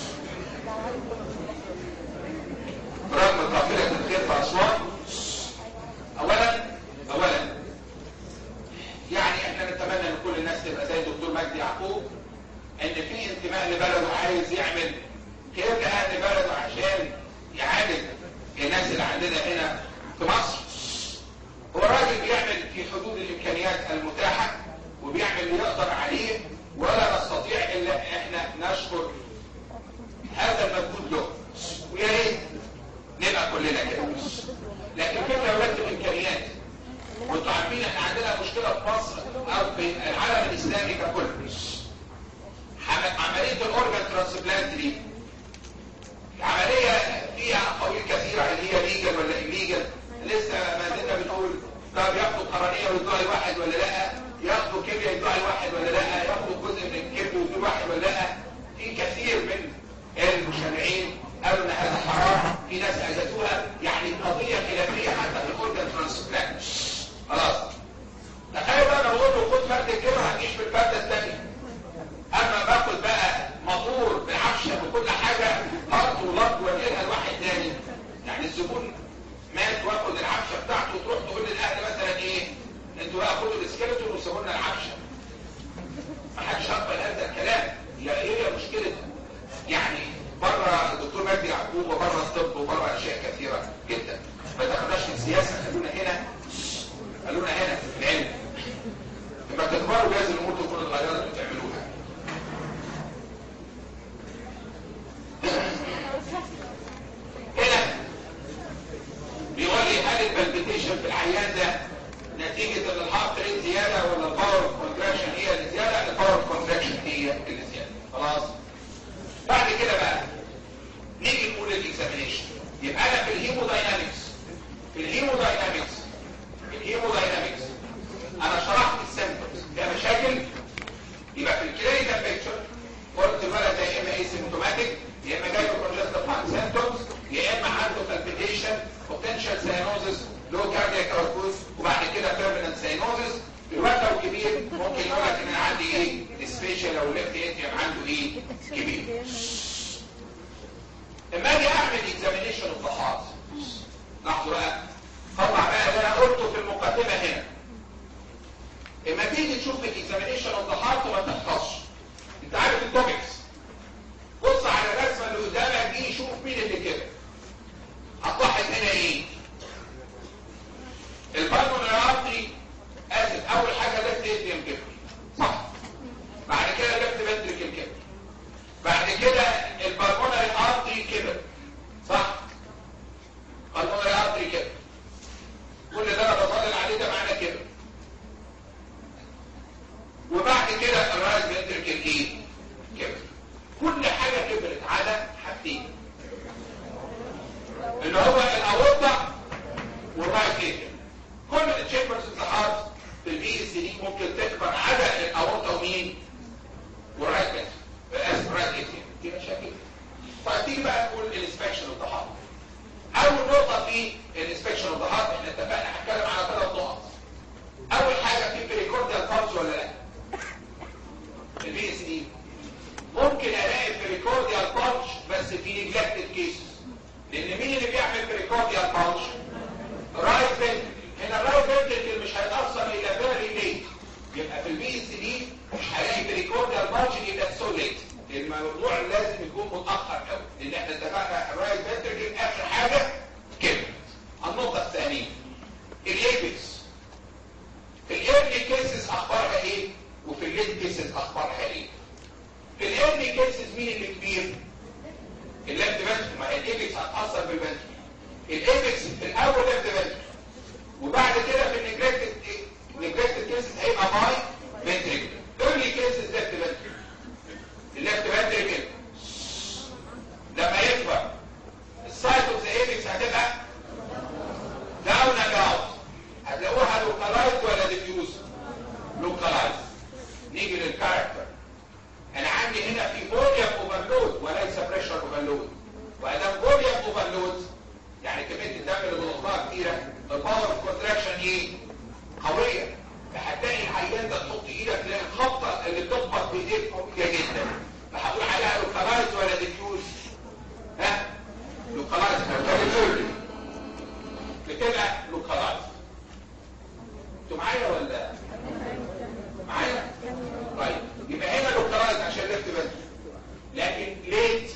B: رغم قافله الخير في اسوان اولا اولا يعني احنا نتمنى ان كل الناس تبقى زي الدكتور مجدي يعقوب ان في انتماء لبلده عايز يعمل خير لاهل بلده عشان يعالج الناس اللي عندنا هنا في مصر هو راجل بيعمل في حدود الامكانيات المتاحه وبيعمل اللي يقدر عليه ولا نستطيع الا احنا نشكر هذا المجهود له ويا ريت نبقى كلنا كده لكن كيف لو رتب امكانيات وانتوا عارفين احنا عندنا مشكله في مصر او في العالم الاسلامي ككل حم- عمليه الاورجان ترانسبلانت دي عمليه فيها اقاويل كثيره هل هي ليجل ولا الليجل لسه ما زلنا بنقول طب ياخدوا قرنيه ويدوها لواحد ولا لا ياخدوا كيمياء يدوها لواحد ولا لا ياخدوا جزء من الكبد ويدوه واحد ولا لا في كثير من المشرعين قالوا ان هذا حرام في ناس اجازوها يعني قضيه خلافيه حتى في الاورجان ترانسبلانت خلاص تخيل بقى لو قلت له خد فرد الكبر هتعيش في الفرده الثانيه اما باخد بقى موتور بعفشه بكل حاجه ارض ولط وانقلها لواحد تاني يعني الزبون مات واخد العفشه بتاعته وتروح تقول للاهل مثلا ايه انتوا بقى خدوا السكيلتون وسيبوا لنا العفشه ما حدش هقبل هذا الكلام هي ايه هي مشكلتها يعني بره الدكتور مجدي يعقوب وبره الطب وبره اشياء كثيره جدا ما تاخدناش في السياسه خلونا هنا خلونا هنا في العلم لما تكبروا جايز الامور تكون اتغيرت وتعملوها هنا بيقول لي هل البلبيتيشن في العيان ده نتيجة ان الهارت ريت زيادة ولا الباور كونتراكشن هي اللي زيادة الباور كونتراكشن هي اللي زيادة خلاص بعد كده بقى نيجي نقول الاكزامينيشن يبقى انا في الهيموداينامكس في الهيموداينامكس في الهيموداينامكس انا شرحت السيمبتومز فيها مشاكل يبقى في الكلينيكال بيكتشر قلت الولد ده يا اما اسيمتوماتيك يا اما جاي له كونجستيف هارت سيمبتومز يا اما عنده بالبيتيشن بوتنشال ساينوزس لو كاردياك اوتبوت وبعد كده بيرمننت ساينوزس الوقت لو كبير ممكن يقول لك ان انا عندي ايه سبيشال او ليفت اتريم عنده ايه كبير اما اجي اعمل اكزامينيشن اوف ذا هارت لاحظوا بقى طبعا بقى اللي انا قلته في المقدمه هنا اما تيجي تشوف الاكزامينيشن اوف ذا هارت ما تحفظش انت عارف التوبكس بص كبرت على حاجتين اللي هو الاورطه والرايت ايديا كل التشامبرز اوف ذا هارت في البي اس دي ممكن تكبر على الاورطه ومين والرايت ايديا اسف رايت ايديا دي مشاكل طيب تيجي بقى نقول الانسبكشن اوف ذا هارت اول نقطه في الانسبكشن اوف ذا هارت احنا اتفقنا هنتكلم على ثلاث نقط اول حاجه في بريكورديال فالس ولا لا البي اس دي ممكن الاقي بريكورديال بانش بس في نيجلكتد كيسز لان مين اللي بيعمل بريكورديال بانش رايت فنتركل هنا الرايت فنتركل مش هيتاثر الا فيري ليت يبقى في البي اس دي مش هلاقي بريكورديال بانش يبقى سو ليت الموضوع لازم يكون متاخر قوي لان احنا اتفقنا الرايت فنتركل اخر حاجه كده النقطه الثانيه الايبكس في الايرلي كيسز اخبارها ايه وفي الليت كيسز اخبارها ايه في الايرلي كيسز مين اللي كبير الليفت فنتركل ما الايبكس هتاثر بالفنتركل الايبكس في الاول ليفت فنتركل وبعد كده في النيجلكتد نيجلكتد كيسز هيبقى باي فنتركل ايرلي كيسز ليفت فنتركل الليفت فنتركل لما يكبر السايت اوف ذا ايبكس هتبقى داون اند اوت هتلاقوها لوكالايز ولا ديفيوز لوكالايز نيجي للكاركتر انا عندي هنا في فوليوم اوفرلود وليس بريشر اوفرلود وادام فوليوم اوفرلود يعني كميه الدم اللي بنقطها كتيره الباور كونتراكشن ايه قويه فهتلاقي العيان ده تحط ايدك تلاقي الخبطه اللي بتخبط بايديك قويه جدا فهقول عليها لوكالايز ولا ديفيوز ها لوكالايز ولا بتبقى لوكالايز انتوا معايا ولا معايا طيب يبقى هنا لوكالايز عشان ليفت بس لكن ليت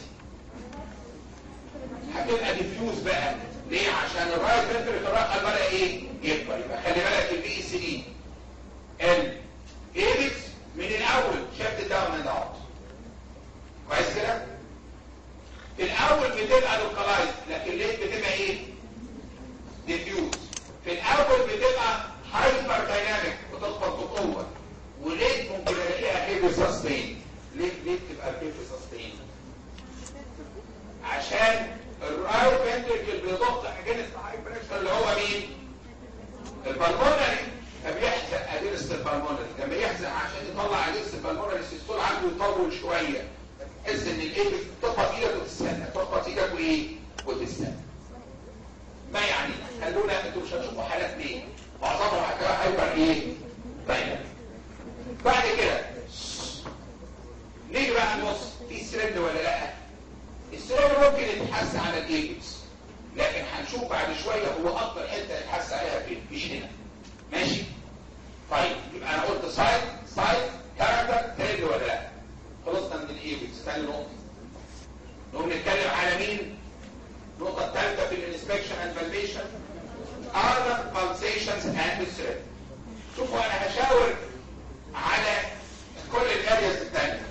B: هتبقى ديفيوز بقى ليه عشان الرايت فنتريكل الرقم بدا ايه يكبر يبقى خلي بالك البي اس دي ال ايبكس من الاول شفت داون اند اوت كويس كده في الاول بتبقى لوكالايز لكن ليت بتبقى ايه ديفيوز في الاول بتبقى هايبر دايناميك بتخبط بقوه وليه ممكن الاقيها هيفي سستين ليه ليه تبقى هيفي سستين عشان الرايت فنتركل بيضغط اجينست هاي بريشر اللي هو مين البلمونري فبيحزق اجينست البلمونري لما يحزق عشان يطلع اجينست البلمونري السيستول عنده يطول شويه تحس ان الايد تخبط ايدك وتستنى تخبط ايدك وايه وتستنى ما يعني خلونا انتوا مش هتشوفوا حالات ليه معظمهم هتلاقيها هايبر ايه دايما بعد كده نيجي بقى نبص في سرند ولا لا السرند ممكن يتحس على الايبكس لكن هنشوف بعد شويه هو اكتر حته يتحس عليها فين مش هنا ماشي طيب يبقى انا قلت سايد سايد كاركتر ترند ولا لا خلصنا من الايبكس ثاني نقطه نقوم نتكلم على مين النقطة الثالثة في الانسبكشن اند فالبيشن other pulsations and thread شوفوا انا هشاور على كل الارياز الثانية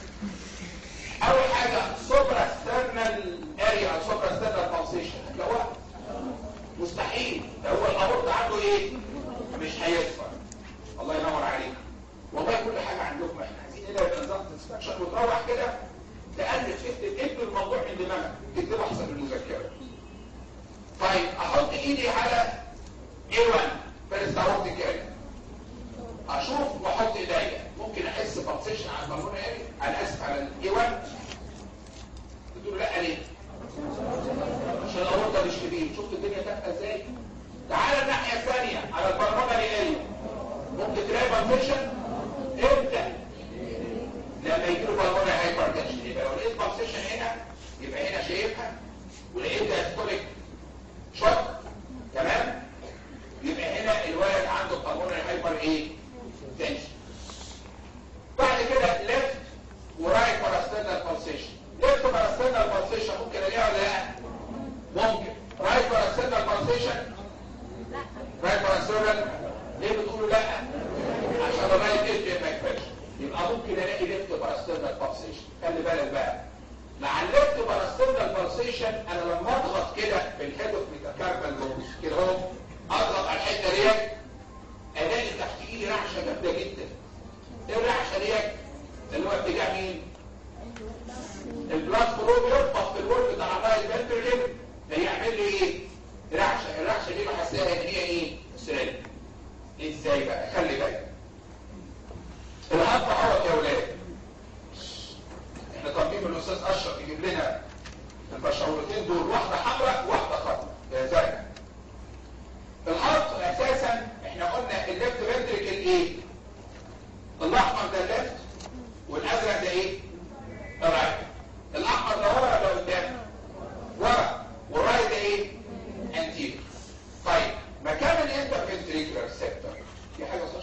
B: اول حاجة سوبرا سترنال اريا او سوبرا سترنال pulsation هتلاقوها مستحيل ده هو الامر عنده ايه مش هيكبر الله ينور عليك والله كل حاجة عندكم احنا عايزين هنا يبقى نظام انسبكشن وتروح كده تألف تكتب اكتب الموضوع من دماغك تكتبه احسن من المذكرة طيب احط ايدي على A1 فيرست اورتيك اريا اشوف واحط ايديا ممكن احس بلسيشن على البالون اريا انا اسف على الاي 1 تقول لا ليه عشان الاورطه مش كبير شفت الدنيا تافهه ازاي تعال الناحيه الثانيه على البالون اريا ممكن تلاقي بلسيشن امتى لما يجي له بالون هايبر تنشن يبقى لو لقيت بلسيشن هنا يبقى هنا شايفها ولقيت دايستوليك شوك تمام يبقى هنا الولد عنده قانون الهايبر ايه تنشن بعد كده ليفت ورايت باراستينال بالسيشن ليفت باراستينال بالسيشن ممكن الاقيها ولا لا ممكن رايت باراستينال بالسيشن رايت باراستينال ليه بتقولوا لا عشان الرايت ايه ما يكفيش يبقى ممكن الاقي ليفت باراستينال بالسيشن خلي بالك بقى مع الليفت باراستينال بالسيشن انا لما اضغط كده بالهيد اوف ميتاكاربال بونز كده اهو اضغط على الحته ديت الاقي تحت ايدي رعشه جامده جدا ايه الرعشه ديت اللي هو اتجاه مين البلاد فلو المفروض يربط في الورد بتاع الرايت فنتركل فيعمل لي ايه؟ رعشه الرعشه دي بحسها ان هي ايه؟ سرير ازاي بقى؟ خلي بالك الهارت اهوت يا ولاد احنا طالبين من الاستاذ اشرف يجيب لنا البشعورتين دول واحده حمراء وواحده خضراء يا زرقاء الهارت اساسا احنا قلنا الليفت فنتركل ايه؟ الاحمر ده الليفت والازرق ده ايه؟ الرايت الاحمر ده ورا ولا قدام؟ ورا والرايت ده ايه؟ انتير طيب مكان الانترفنتريكولار سيكتور في حاجه صح؟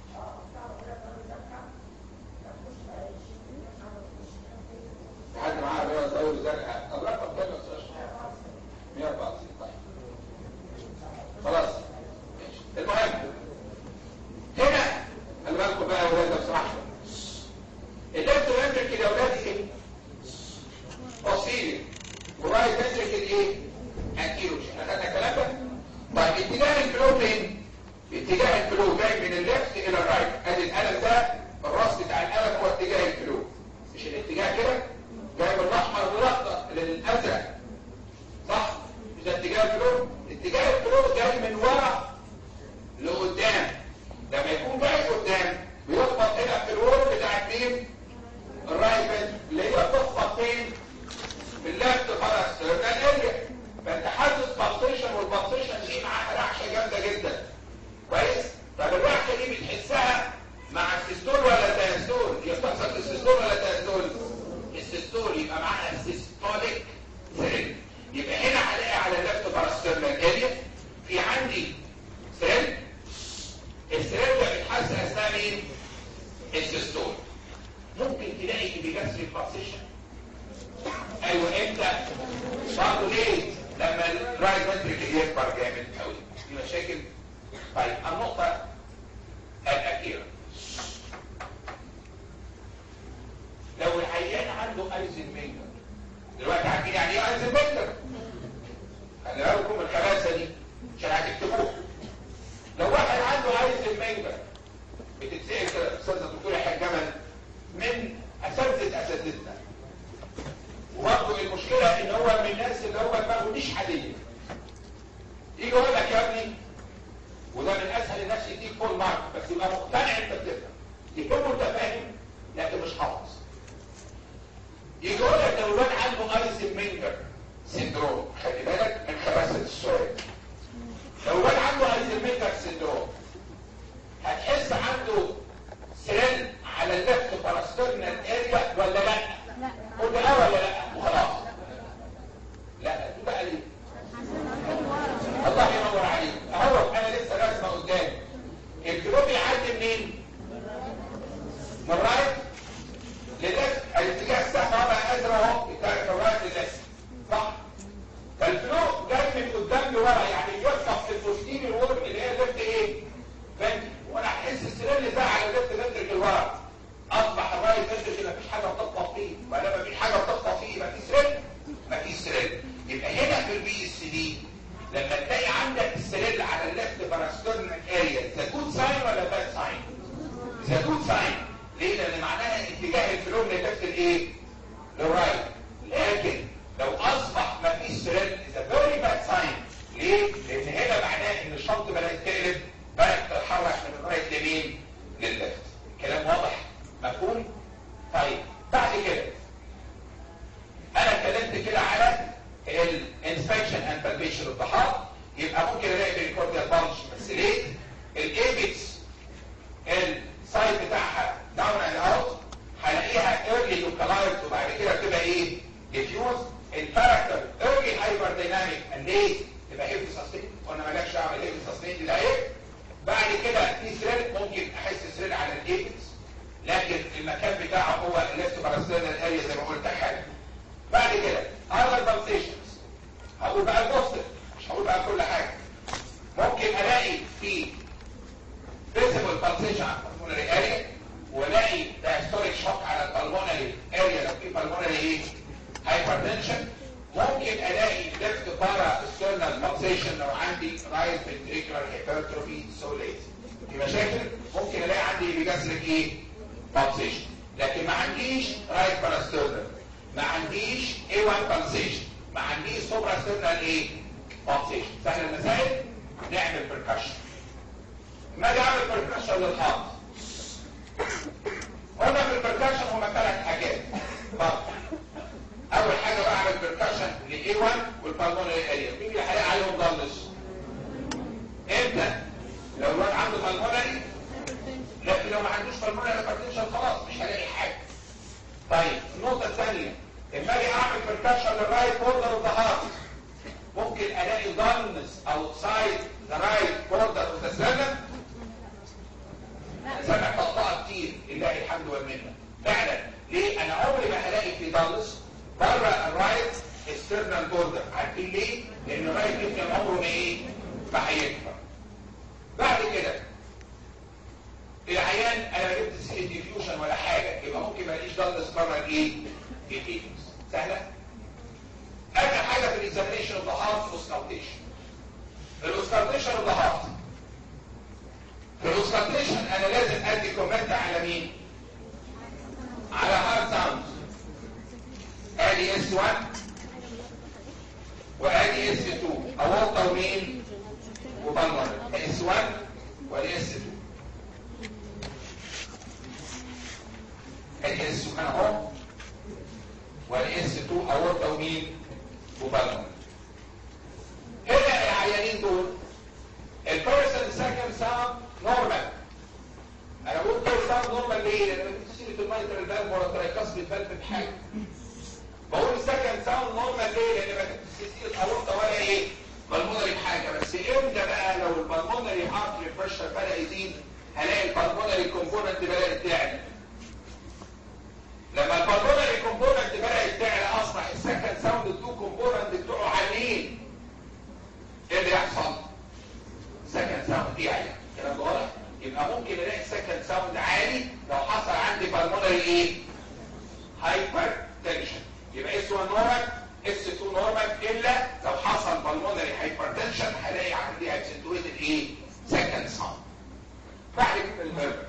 B: حد معاه بيضة دور زرقاء طب رقم كام يا استاذ اشرف؟ 194 طيب خلاص ماشي المهم هنا خلي بالكم بقى يا ولاد لو سمحتوا الليفت فنتركل يا ولاد ايه؟ اوسيلي ورايت فنتركل ايه؟ انتيرو مش احنا خدنا الكلام ده؟ طيب اتجاه الفلو فين؟ اتجاه الفلو جاي من الليفت الى الرايت ادي القلم ده الراس بتاع القلم هو اتجاه الفلو مش الاتجاه كده؟ جاي من الاحمر والاخضر للازرق صح؟ مش ده اتجاه الفلو؟ اتجاه الفلو جاي من ورا لقدام لما يكون جاي قدام بيخبط هنا في الورد بتاع مين؟ الرايت فنتركل اللي هي بتخبط فين؟ في اللفت خلاص ده الاريا فانت حاسس بالسيشن والبالسيشن دي معاها رعشه جامده جدا كويس طب الرعشه دي بتحسها مع السيستول ولا الدايستول هي بتحصل السيستول ولا الدايستول السيستول يبقى معاها سيستوليك سيل يبقى هنا هلاقي على اللفت باراسترنال اريا في عندي سيل السيل ده بيتحس اثناء مين السيستول ممكن تلاقي بيجسر البالسيشن ايوه امتى برضه ليه لما الرايت فنتريكل يكبر جامد قوي دي مشاكل طيب النقطه الاخيره لو العيان عنده ايزنمينجر دلوقتي عارفين يعني ايه ايزنمينجر خلي بالكم من الخباثه دي عشان هتكتبوها لو واحد عنده ايزنمينجر بتتسال كده الاستاذه الدكتوره يحيى جمل من اساتذه اساتذتنا وبرضه المشكلة ان هو من الناس اللي هو دماغه مش عادية يجي يقول لك يا ابني وده من اسهل الناس يديك فول مارك بس يبقى مقتنع انت بتفهم يكون انت فاهم لكن مش حافظ يجي يقول لك لو الواد عنده ايزنمينجر سندروم خلي بالك من خباثة السؤال لو الواد عنده ايزنمينجر سندروم هتحس عنده سريل على اللفت باراسترنال اريا ولا لا؟ قلت اه ولا لا وخلاص لا دي بقى ليه الله ينور عليك اهو انا لسه راسمه قدامي الكلو بيعدي منين من رايت لليفت الاتجاه الصح بقى ازرق اهو بتاع الرايت لليفت صح فالفلو جاي من قدام لورا يعني يوقف في البوستيريور وورد اللي هي الليفت ايه فانت وانا احس السرير ده على الليفت فنتركل ورا اصبح الرايت فنتركل مفيش حاجه بتخبط فيه ولا مفيش حاجه بتخبط فيه مفيش سرير مفيش سرير يبقى هنا في البي اس دي لما تلاقي عندك السرير على الليفت باراسترنال اريا ذا جود ساين ولا باد ساين ذا جود ساين ليه لان معناها اتجاه الفلو للليفت الايه للرايت لكن لو اصبح مفيش سرير ذا فيري باد ساين ليه لان هنا معناه ان الشنط بدات تقلب بدات تتحرك من الرايت لمين للليفت الكلام واضح مفهوم طيب بعد كده انا اتكلمت كده على الانسبكشن اند بالبيشن الضحاك يبقى ممكن الاقي بريكورديال بانش بس ليه الايبكس السايد بتاعها داون اند اوت هلاقيها ايرلي لوكالايزد وبعد كده بتبقى ايه ديفيوز الكاركتر ايرلي هايبر دايناميك ليه تبقى هيفي سستين قلنا ما جاش اعمل هيفي سستين دي ايه بعد كده في سرير ممكن احس سرير على الايبكس لكن المكان بتاعه هو الليفت باراسترنال اريا زي ما قلت حاجه بعد كده other pulsations هقول بقى البوستر مش هقول بقى كل حاجه ممكن الاقي في visible pulsation على البلمونري اريا والاقي diastolic shock على البلمونري اريا لو في pulmonary ايه hypertension ممكن الاقي left parasternal pulsation لو عندي right ventricular hypertrophy so late في مشاكل ممكن الاقي عندي بيجسلك ايه pulsation لكن ما عنديش right parasternal ما عنديش A1 pulsation ما عنديش سوبرا ستيرنال ايه pulsation سهل المسائل نعمل بركشن ما اجي اعمل بركشن للهارت قلنا في البركشن هما ثلاث حاجات برضه اول حاجه بعمل بركشن ل A1 والبالمونري اريا مين اللي هلاقي عليهم ضلس امتى لو الواد عنده بالمونري لكن لو ما عندوش بالمونري هايبرتنشن خلاص مش هلاقي حاجه طيب النقطه الثانيه اما اجي اعمل بركشن للرايت بوردر اوف ذا هارت ممكن الاقي ضلس اوتسايد ذا رايت بوردر اوف ذا سيرفر سامع طقطقه كتير لله الحمد والمنه فعلا ليه انا عمري ما هلاقي في ضلس بره الرايت اكسترنال بوردر عارفين ليه لان الرايت يمكن عمره ما ايه ما هيكبر بعد كده العيان انا ما جبت سي ديفيوجن ولا حاجه يبقى ممكن ما الاقيش ضلس بره الايه الكيدنس سهله اخر حاجه في الاكزامينشن اوف ذا هارت اوسكالتيشن الاوسكالتيشن اوف ذا هارت في الاوسكالتيشن انا لازم ادي كومنت على مين على هارت ساوند ادي اس 1 وادي اس 2 اورطه ومين وبلمر اس 1 وادي اس 2 ادي اس 1 اهو وادي اس 2 اورطه ومين وبلمر هنا العيانين دول البيرسون سكند ساوند نورمال انا بقول بيرسون ساوند نورمال ليه؟ لان سيره المايترال فالف ولا ترايكاس بتفلت بحاجه بقول السكند ساوند نورمال ليه؟ لان ما كانتش سيره اورطه ولا ايه؟ بالمونري بحاجه بس امتى بقى لو البالمونري هارت بريشر بدا يزيد هلاقي البالمونري كومبوننت بدات تعلى لما البالمونري كومبوننت بدات تعلى اصبح السكند ساوند التو كومبوننت بتوعه عاليين ايه اللي يحصل؟ سكند ساوند يعلى الكلام ده واضح؟ يبقى ممكن الاقي السكند ساوند عالي لو حصل عندي بالمونري ايه؟ هايبر تنشن يبقى اس 1 نورمال اس 2 نورمال الا لو حصل بالمونري هايبرتنشن هلاقي عندي اكسنتويتد ايه سكند ساوند بعد كده الميرمر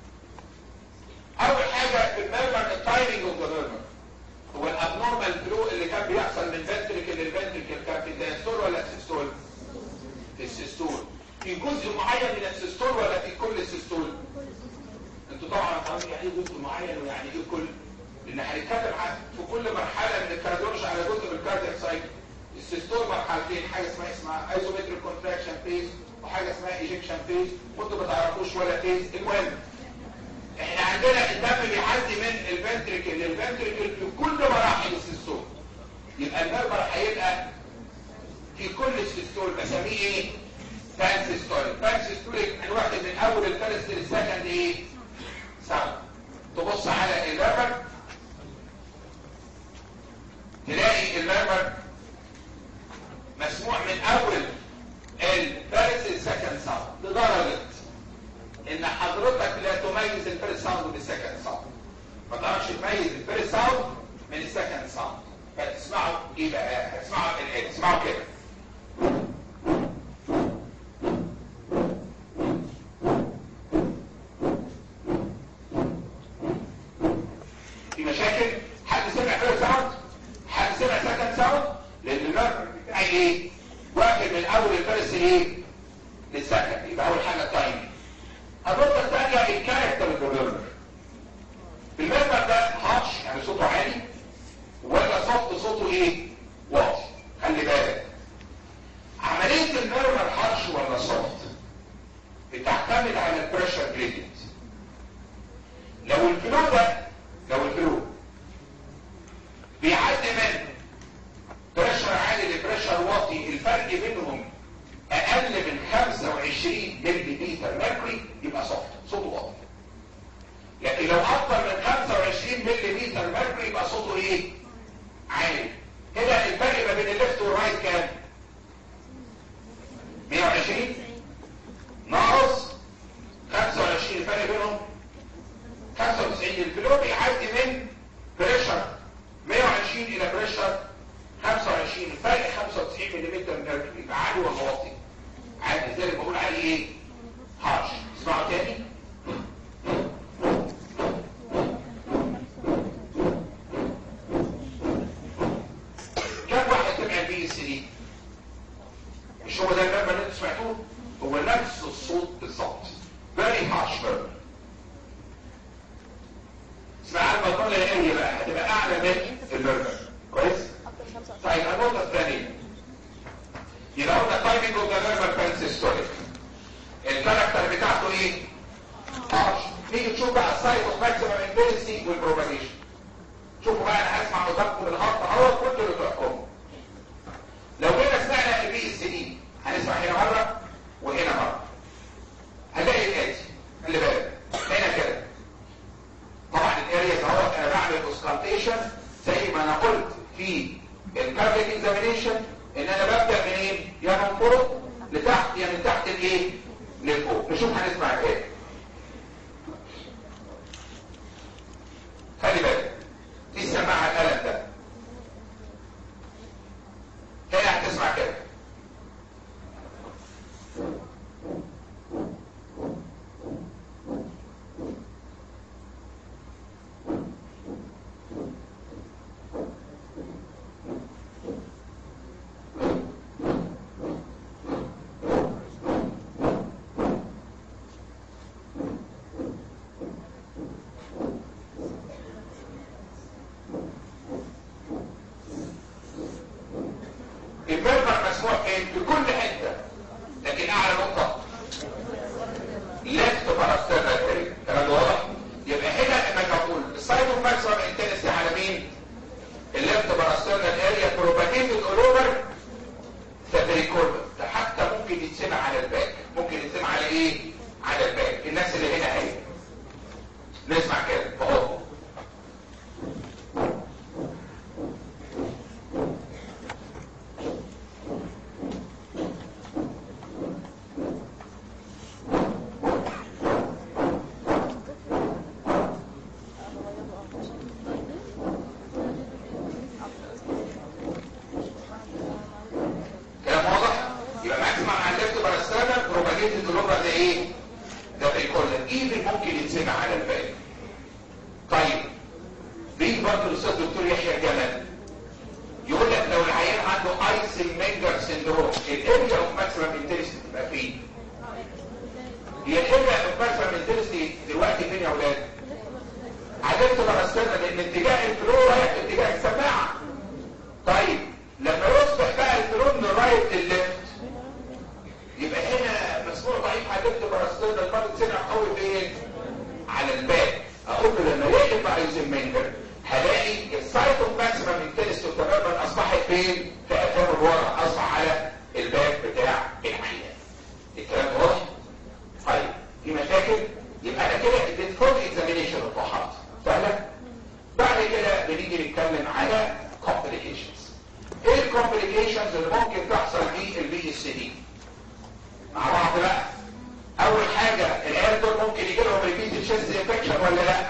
B: اول حاجه في الميرمر التايمنج اوف ذا ميرمر هو الابنورمال فلو اللي كان بيحصل من فنتريكل للفنتريكل كان في الدايستول ولا السيستول في السيستول في جزء معين من السيستول ولا في كل السيستول انتوا طبعا فاهمين يعني ايه جزء معين ويعني ايه كل لان هنتكلم عن في كل مرحله من الكارديولوجي على جزء من الكاردياك سايكل السيستول مرحلتين حاجه اسمها اسمها ايزومتريك كونتراكشن فيز وحاجه اسمها ايجكشن فيز وانتوا ما تعرفوش ولا فيز المهم احنا عندنا الدم بيعدي من الفنتريكل للفنتريكل في كل مراحل السيستول يبقى المرمر هيبقى في كل السيستول بسميه ايه بان سيستوليك بان سيستوليك الواحد من اول الفيرست للسكند ايه ساوند تبص على المرمر تلاقي المرمر مسموع من اول الفيرست للسكند ساوند لدرجه ان حضرتك لا تميز الفيرست ساوند من السكند ساوند ما تعرفش تميز الفيرست ساوند من السكند ساوند فتسمعوا ايه بقى هتسمعوا الايه تسمعوا كده في مشاكل حد سمع فيرست ساوند حد سمع سكند ساوند لان النرف بتاعي ايه واخد من اول الفيرست ايه للسكند يبقى اول حاجه تايمينج النقطة الثانية الكاركتر البريورنر المرمر ده هاتش يعني صوته عالي ولا صوت صوته ايه واطي خلي بالك عملية المرمر هاتش ولا صوت بتعتمد على البريشر جريدينت لو الفلو ده لو الفلو بيعدي من بريشر عالي لبريشر واطي الفرق بينهم اقل من 25 ملي لتر ميركوري يبقى صوت صوته واطي لكن لو اكتر من 25 ملي لتر ميركوري يبقى صوته ايه عالي هنا الفرق ما بين الليفت والرايت كام 120 ناقص 25 الفرق بينهم 95 الفلو بيعدي من بريشر 120 الى بريشر 25 الفرق 95 ملم ميركوري يبقى عالي ولا واطي عادي زي اللي بقول عليه ايه هارش اسمعوا تاني سي دي مش هو ده المبنى اللي انتوا سمعتوه هو نفس الصوت بالظبط very harsh murmur اسمع المطلة الآية بقى هتبقى أعلى من المرمر كويس؟ طيب النقطة الثانية يبقى قلنا تايمينج اوف ذا ميرمر كونسيستوريك الكاركتر بتاعته ايه؟ harsh نيجي نشوف بقى السايز اوف ماكسيمم انتنسي والبروباجيشن شوفوا بقى انا هسمع قدامكم الهارت اهو كنتوا اللي تحكموا لو جينا سمعنا البي اس دي هنسمع هنا مره وهنا مره هنلاقي الاتي خلي بالك هنا كده طبعا الارياز اهو انا بعمل اوسكالتيشن زي ما انا قلت في الكارليك اكزامينيشن ان انا ببدا منين يا من فوق لتحت يا من تحت لايه لفوق نشوف هنسمع ايه خلي بالك دي السماعه القلم ده هنا هتسمع كده المرمر مسموح فين في كل حته لكن اعلى نقطه ليفت باراسترنال اريا الكلام ده واضح يبقى هنا لما بقول السايد اوف ماكسيمم انتنسي على مين الليفت باراسترنال اريا بروباجيتد اول اوفر فابريكول ده حتى ممكن يتسمع على الباك ممكن يتسمع على ايه على الباك الناس اللي هنا اهي نسمع كده اهو كلام واضح يبقى ماكسيمم على الليفت باراسترنال بروباجيتد اول اوفر ده ايه ده بريكول ايفن ممكن يتسمع على الباك طيب بيجي برضه الاستاذ دكتور يحيى جمال يقول لك لو العيان عنده ايسنمنجر سندروم الاريا اوف ماكسيمم انترست تبقى فين؟ هي الاريا اوف ماكسيمم انترست دلوقتي فين يا اولاد؟ عدلت باراسترنال لان اتجاه الفلو رايح في اتجاه السماعه طيب لما يصبح بقى الفلو من الرايت للليفت يبقى هنا مسموع ضعيف عدلت باراسترنال المرض سمع قوي فين؟ على الباك اقول له لما يقلب ايزنمنجر هلاقي السايت اوف ماكسيمم انتنسيتي تماما اصبحت فين؟ في افهام الورا اصبح على الباك بتاع العيان. الكلام ده واضح؟ طيب في مشاكل؟ يبقى انا كده اديت فول اكزامينيشن للطحات سهله؟ بعد كده بنيجي نتكلم على complications. ايه الكومبليكيشنز اللي ممكن تحصل في البي اس دي؟ مع بعض بقى. اول حاجه العيال دول ممكن يجي لهم ريبيتد شيست انفكشن ولا لا؟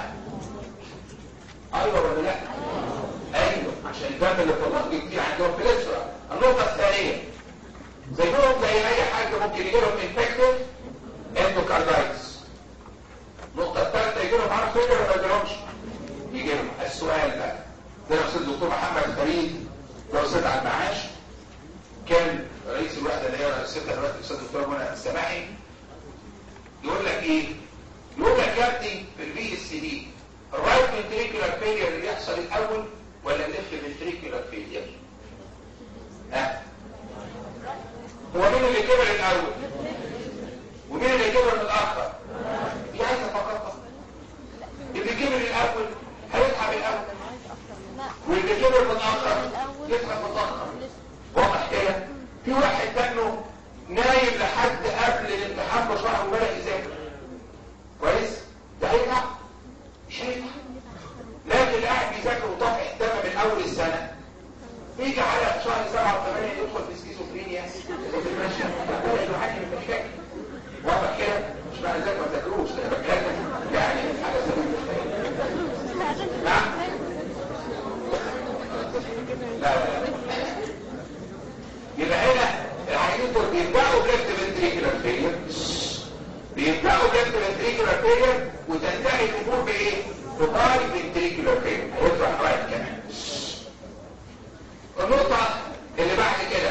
B: ايوه ولا لا؟ ايوه عشان الدم اللي في الرأس كتير عندهم بلسرة النقطة الثانية زيهم زي اي حاجة ممكن يجي لهم انفكتيف اندوكاردايتس النقطة الثالثة يجي لهم عارف فكرة ولا ما يجيلهمش؟ يجي لهم السؤال بقى ده الاستاذ الدكتور محمد فريد ده استاذ على المعاش كان رئيس الوحدة اللي هي رئيستها دلوقتي الاستاذ الدكتور منى السماحي يقول لك ايه؟ يقول لك يا ابني في البي اس دي الرايت فنتريكولار فيلير اللي يحصل الاول ولا الليفت فنتريكولار فيلير؟ ها؟ هو مين اللي كبر الاول؟ ومين اللي كبر متاخر؟ دي عايزه فقط اللي كبر الاول هيتعب الاول واللي كبر متاخر يتعب متاخر واضح كده؟ في واحد منه نايم لحد قبل الامتحان بشهر وبدأ يذاكر كويس؟ ده هيتعب مش هيتعب لكن اللي قاعد بيذاكر وطافح الدم من اول السنه يجي على شهر سبعة وثمانية يدخل في سكيزوفرينيا وتتمشى يقول له حاجة من مشاكل واضح كده مش معنى ذلك ما تذاكروش انا بتكلم يعني على سبيل المثال نعم لا لا لا يبقى هنا العيانين دول بيبداوا جلد فنتريكولار فيلير بيبداوا جلد فنتريكولار فيلير وتنتهي الامور بايه؟ بطاري فنتريكولار فيلير هيطلع رايت كمان النقطة اللي بعد كده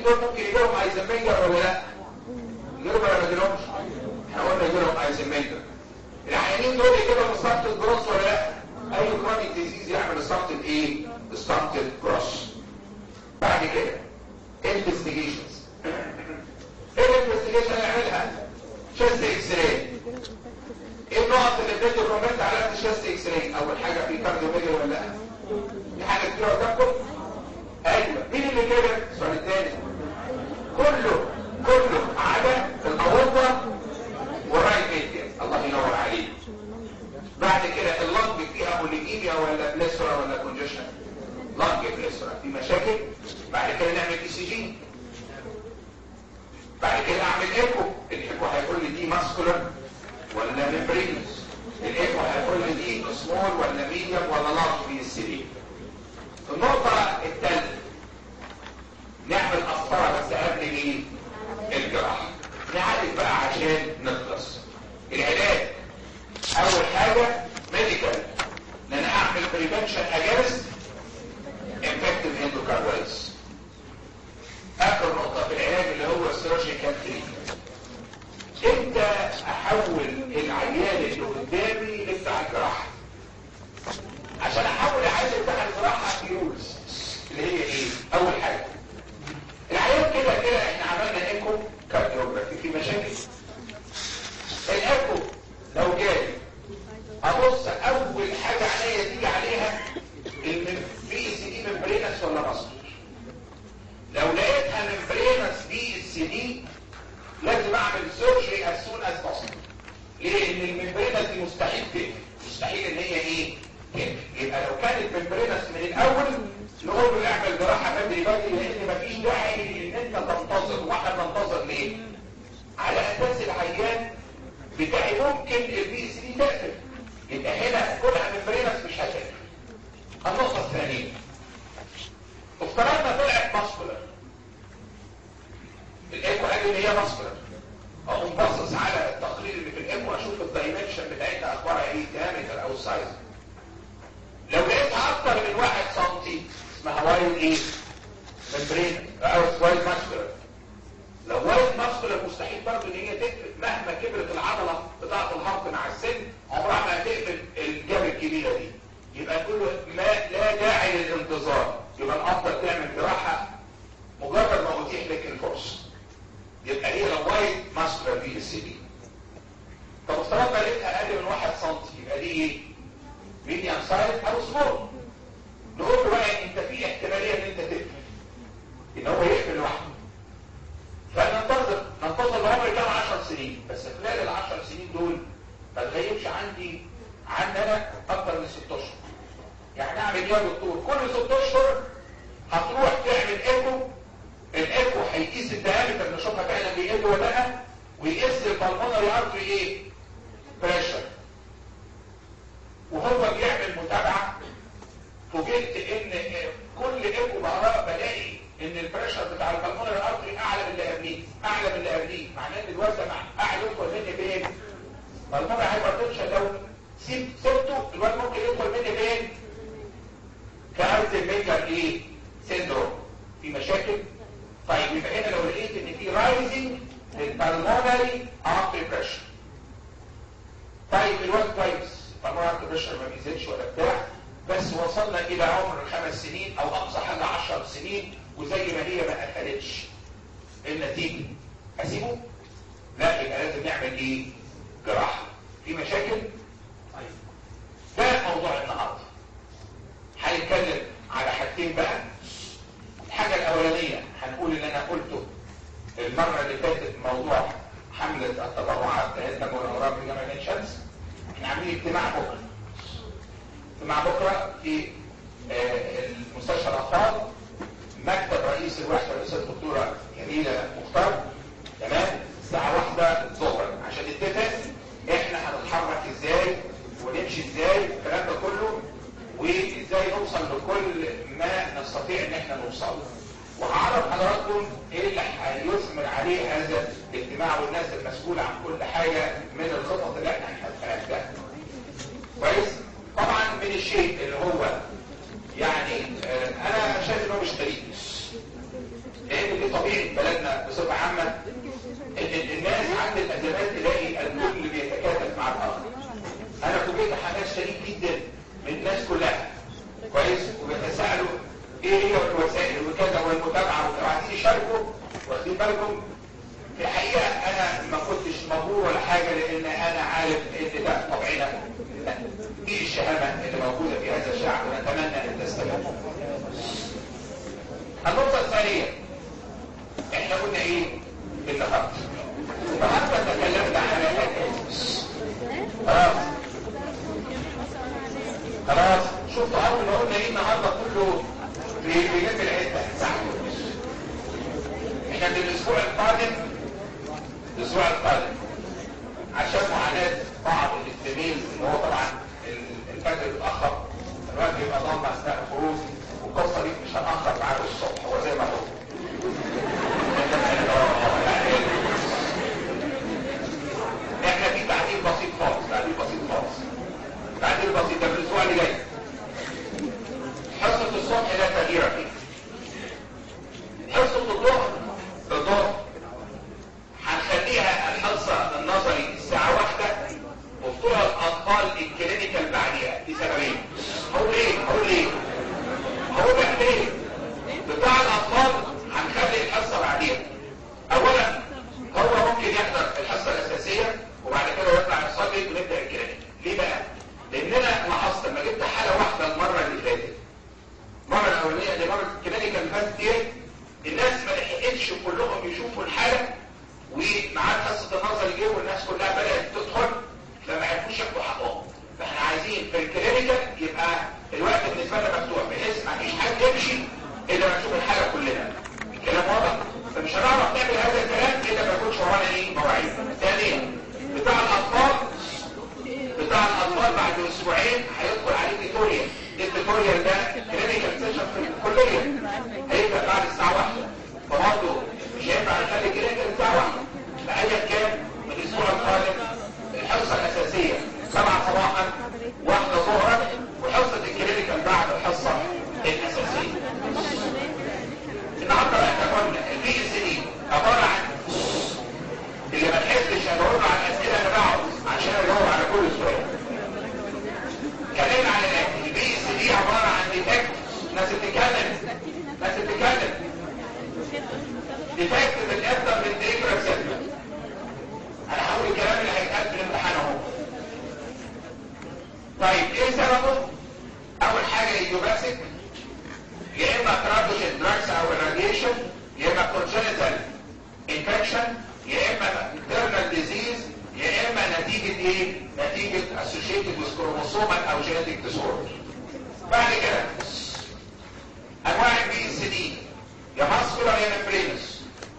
B: دول ممكن يجيلهم ايزنمنجر ولا لا يجيلهم ولا ما يجيلهمش احنا قلنا يجيلهم ايزنمنجر العيانين دول يجيلهم ستارت جروس ولا لا اي كرونيك ديزيز يعمل ستارت ايه ستارت جروس بعد كده انفستيجيشنز ايه الانفستيجيشن يعملها شيست اكس راي ايه النقط اللي بتدي كومنت على قد الشيست اكس راي اول حاجه في كارديوميجري ولا لا دي حاجه كتير قدامكم ايوه مين اللي كده السؤال الثاني كله كله عدا الاورطه والرايت ميديا الله ينور عليك بعد كده اللنج فيها موليكيميا ولا بليسرا ولا كونجيشن لنج بليسرا في مشاكل بعد كده نعمل اي سي جي بعد كده اعمل ايكو الايكو هيقول لي دي ماسكولار ولا ميمبرينس الايكو هيقول لي دي سمول ولا ميديوم ولا لارج في السي النقطه الثالثه نعمل قسطره بس قبل ايه الجراحه نعالج بقى عشان نخلص العلاج اول حاجه ميديكال ان انا اعمل بريفنشن اجينست انفكتيف اندوكاردايتس اخر نقطه في العلاج اللي هو السيرجيكال تريتمنت امتى احول العيان اللي قدامي لبتاع الجراحه عشان احول العيان بتاع الجراحه في رولز اللي هي ايه اول حاجه العيان كده كده احنا عملنا ايكو كارديوجرافي في مشاكل الايكو لو جالي ابص اول حاجه عليا تيجي عليها البي سي دي ممبرينس ولا مصر لو لقيتها ممبرينس بي سي دي لازم اعمل سيرجري از سون از بوسيبل ليه ان الممبرينس دي مستحيل تقفل مستحيل ان هي ايه تقفل يبقى لو كانت ممبرينس من الاول نقول له اعمل جراحه بدري بدري لان مفيش داعي ان انت تنتظر واحنا ننتظر ليه على اساس العيان بتاعي ممكن البي سي دي تقفل يبقى هنا كلها ممبرينس مش هتقفل النقطه الثانيه افترضنا طلعت ماسكولار الايكو قال ان هي ماسكولار اقوم باصص على التقرير اللي في الايكو اشوف الدايمنشن بتاعتها اخبارها ايه دايمتر او سايز لو لقيتها اكتر من واحد سنتي اسمها وايد ايه ممبرين او وايد ماسكولار لو وايد ماسكولار مستحيل برضه ان هي تقفل مهما كبرت العضله بتاعه الهارت مع السن عمرها ما هتقفل الجاب الكبيره دي يبقى كله ما لا داعي للانتظار يبقى الافضل تعمل جراحه مجرد ما اتيح لك الفرصه يبقى هي لو وايد ماسكولار في السي دي طب افترضنا لقيتها اقل من 1 سم يبقى دي ايه ميديم سايز او سمول نقول له بقى انت في احتماليه ان انت تقفل ان هو يقفل لوحده فننتظر ننتظر العمر كام 10 سنين بس خلال ال 10 سنين دول ما تغيبش عندي عن انا اكتر من 6 اشهر يعني اعمل ايه يا دكتور كل 6 اشهر هتروح تعمل ايكو الايكو هيقيس الديامتر نشوفها فعلا بيقل ولا لا ويقيس البلمونري ارتري ايه بريشر وهو بيعمل متابعه فوجئت ان كل ايكو بقراه بلاقي ان البريشر بتاع البلمونري ارتري اعلى من اللي قبليه اعلى من اللي قبليه معناه ان الوزن اعلى يدخل مني فين البلمونري هايبرتنشن لو سيب سبته الوزن ممكن يدخل مني فين كارت الميجر ايه سيندروم في مشاكل طيب يبقى هنا لو لقيت ان في رايزنج للبلمونري ارتري بريشر طيب الوقت كويس البلمونري ارتري بريشر ما بيزيدش ولا بتاع بس وصلنا الى عمر خمس سنين او اقصى حاجه 10 سنين وزي ما هي ما قفلتش النتيجه اسيبه لا يبقى لازم نعمل ايه جراحه في مشاكل طيب ده موضوع النهارده هنتكلم على حاجتين بقى الحاجة الأولانية هنقول اللي أنا قلته المرة اللي فاتت موضوع حملة التبرعات بتاعتنا من في جامعة عين شمس احنا عاملين اجتماع بكرة اجتماع بكرة في آه المستشفى الأطفال مكتب رئيس الوحدة رئيس الدكتورة جميلة مختار تمام الساعة واحدة ظهرا عشان نتفق احنا هنتحرك ازاي ونمشي ازاي الكلام ده كله وازاي نوصل لكل ما نستطيع ان احنا نوصل وهعرف حضراتكم ايه اللي هيثمر عليه هذا الاجتماع والناس المسؤولة عن كل حاجة من الخطط اللي احنا هنحددها كويس طبعا من الشيء اللي هو يعني آه انا شايف انه مش غريب لان دي طبيعه بلدنا بصفه عامه ان الناس عند الازمات تلاقي الكل بيتكاتف مع الاخر انا فوجئت حماس شديد جدا من الناس كلها كويس وبيتساءلوا ايه هي الوسائل وكذا والمتابعه وعايزين يشاركوا واخدين بالكم في الحقيقه انا ما كنتش مبهور ولا حاجه لان انا عارف ان ده طبعنا دي الشهامه اللي موجوده في هذا الشعب ونتمنى ان تستمر. النقطه الثانيه احنا قلنا ايه النهارده؟ النهارده تكلمنا على خلاص خلاص شفتوا اول ما قلنا ايه النهارده كله بيلم العده صح احنا من الاسبوع القادم الاسبوع القادم عشان معاناه بعض الاستميل اللي هو طبعا الفجر اتاخر الوقت يبقى ضلمه اثناء الخروج والقصه دي مش هنأخر معاه الصبح هو زي ما هو احنا في تعديل بسيط خالص تعديل بسيط خالص تعديل بسيط ده في الاسبوع اللي جاي حصه الصبح لا تغيير فيه حصه الظهر الظهر هنخليها الحصه النظري الساعه واحدة وبتوع الاطفال الكلينيكال بعديها لسببين هقول ايه هقول ايه هقول لك ليه بتاع الاطفال هنخلي الحصه بعديها اولا هو ممكن يحضر الحصه الاساسيه وبعد كده يطلع يصلي ونبدا الكلينيك ليه بقى لاننا لاحظت لما جبت حاله واحده المره اللي فاتت المره الاولانيه اللي مرت الكلينيك اللي فاتت دي الناس ما لحقتش كلهم يشوفوا الحاله ومعاد حصه النظر جه والناس كلها بدات تدخل فما عرفوش ياخدوا حقهم فاحنا عايزين في الكلينيكال يبقى الوقت بالنسبه لنا مفتوح بحيث ما فيش حد يمشي الا ما نشوف الحاله كلنا الكلام واضح فمش هنعرف نعمل هذا الكلام الا ما يكونش ورانا ايه مواعيد ثانيا بتاع الاطفال بتاع الاطفال بعد اسبوعين هيدخل عليه تيتوريال التيتوريال ده كلينيكال سيشن في الكليه هيبدا بعد الساعه 1 فبرضه مش هينفع نخلي كلينيكال الساعه 1 فايا كان من الاسبوع القادم الحصه الاساسيه 7 صباحا واحدة ظهرا وحصه الكلينيكال بعد الحصه الاساسيه النهارده بقى قلنا البي اس دي عباره عن اللي ما تحسش ادور على الاسئله انا بقعد عشان ادور على كل سؤال كلام عن الاكل البي اس دي عباره عن ديتكت ناس بتتكلم ناس بتتكلم ديتكت بتقدم من ديكورا سيستم انا هقول الكلام اللي هيتقال في الامتحان اهو طيب ايه سببه اول حاجه ايديوباسيك يا اما ترادوجين دراكس او الراديشن يا اما كونجنتال انفكشن يا اما انترنال ديزيز يا اما نتيجه ايه نتيجه اسوشيتد وذ كروموسومال او جينيتك ديسوردر بعد كده انواع البي اس دي يا ماسكولار يا ممبرينس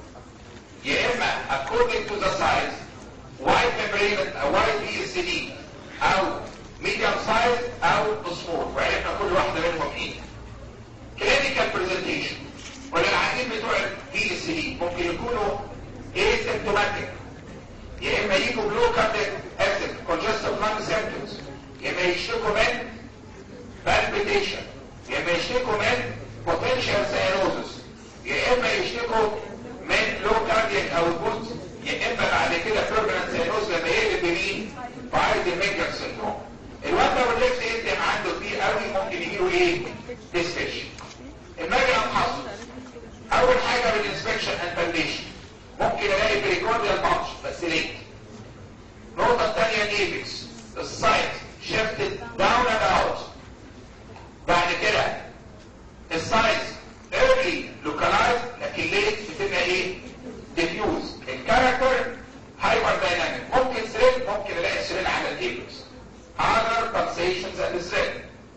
B: يا اما according to the size وايت ممبرين او وايت بي اس دي او ميديوم سايز او سمول وعرفنا كل واحده منهم ايه كلينيكال برزنتيشن وللعيانين بتوع البي اس دي ممكن يكونوا asymptomatic يا اما يجوا بلو كارديك اسيد congestive lung symptoms يا اما يشتكوا من palpitation يا اما يشتكوا من potential cyanosis يا اما يشتكوا من لو كارديك او البوت يا اما بعد كده permanent cyanosis لما يقلب بمين بعد الميجر سيندروم الواد لو الليفت اندم عنده كبير قوي ممكن يجيله ايه ديسبيشن المجرى الحصر اول حاجه بالانسبكشن اند بالبيشن ممكن الاقي بريكورديال بانش بس ليه النقطه الثانيه الايبكس السايت شيفتد داون اند اوت بعد كده السايز ايرلي لوكالايز لكن ليه بتبقى ايه ديفيوز الكاركتر هايبر دايناميك ممكن ثريد ممكن الاقي ثريد على الايبكس other pulsations and thread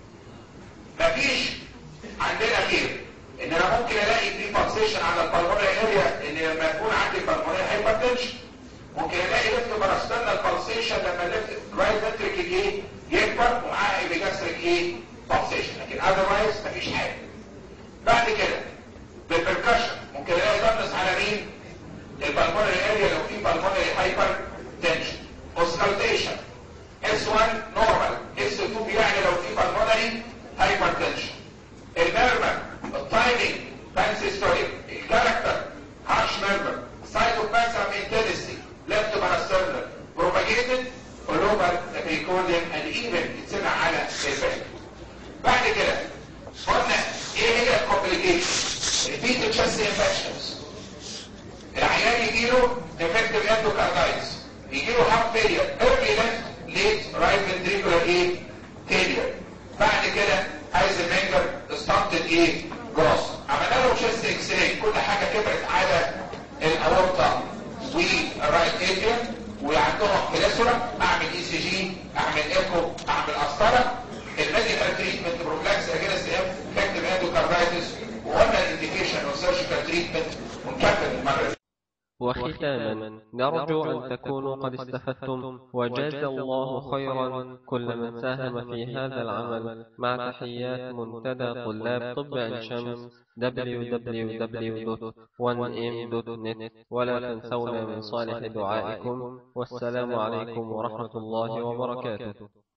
B: مفيش عندنا غير ان انا ممكن الاقي في pulsation على البلمونري اريا ان لما يكون عندي بالمونري هايبرتنشن ممكن الاقي ليفت باراستانال pulsation لما الليفت رايت فنتريكل ايه يكبر ومعاه ايبيجاستريك ايه pulsation لكن otherwise مفيش حاجه بعد كده بالبركشن ممكن الاقي ضمنس على مين البلمونري اريا لو في بالمونري هايبر تنشن اوسكالتيشن S1 نورمال S2 يعني لو في بالمونري هايبرتنشن المرمى التايمينج fancy story character harsh member cytoplasm intensity left parasternal propagated all over the pericardium and even يتسمع على الباك بعد كده قلنا ايه هي الكومبليكيشن repeated chest infections العيان يجيله defective endocarditis يجيله heart failure early left late right ventricular ايه failure بعد كده هايزنبرجر stunted ايه جروس عملنا له chest اكس راي كل حاجه كبرت على الاورطه والرايت اتريوم وعندهم كلاسولا اعمل اي سي جي اعمل ايكو اعمل قسطره الميديكال تريتمنت بروفلاكس اجينست افكتيف اندوكاردايتس وقلنا الانديكيشن والسيرجيكال تريتمنت ونكمل المره دي
A: وختاما نرجو أن تكونوا قد استفدتم وجاز الله خيرا كل من ساهم في هذا العمل مع تحيات منتدى طلاب طب عين شمس www.1m.net ولا تنسونا من صالح دعائكم والسلام عليكم ورحمة الله وبركاته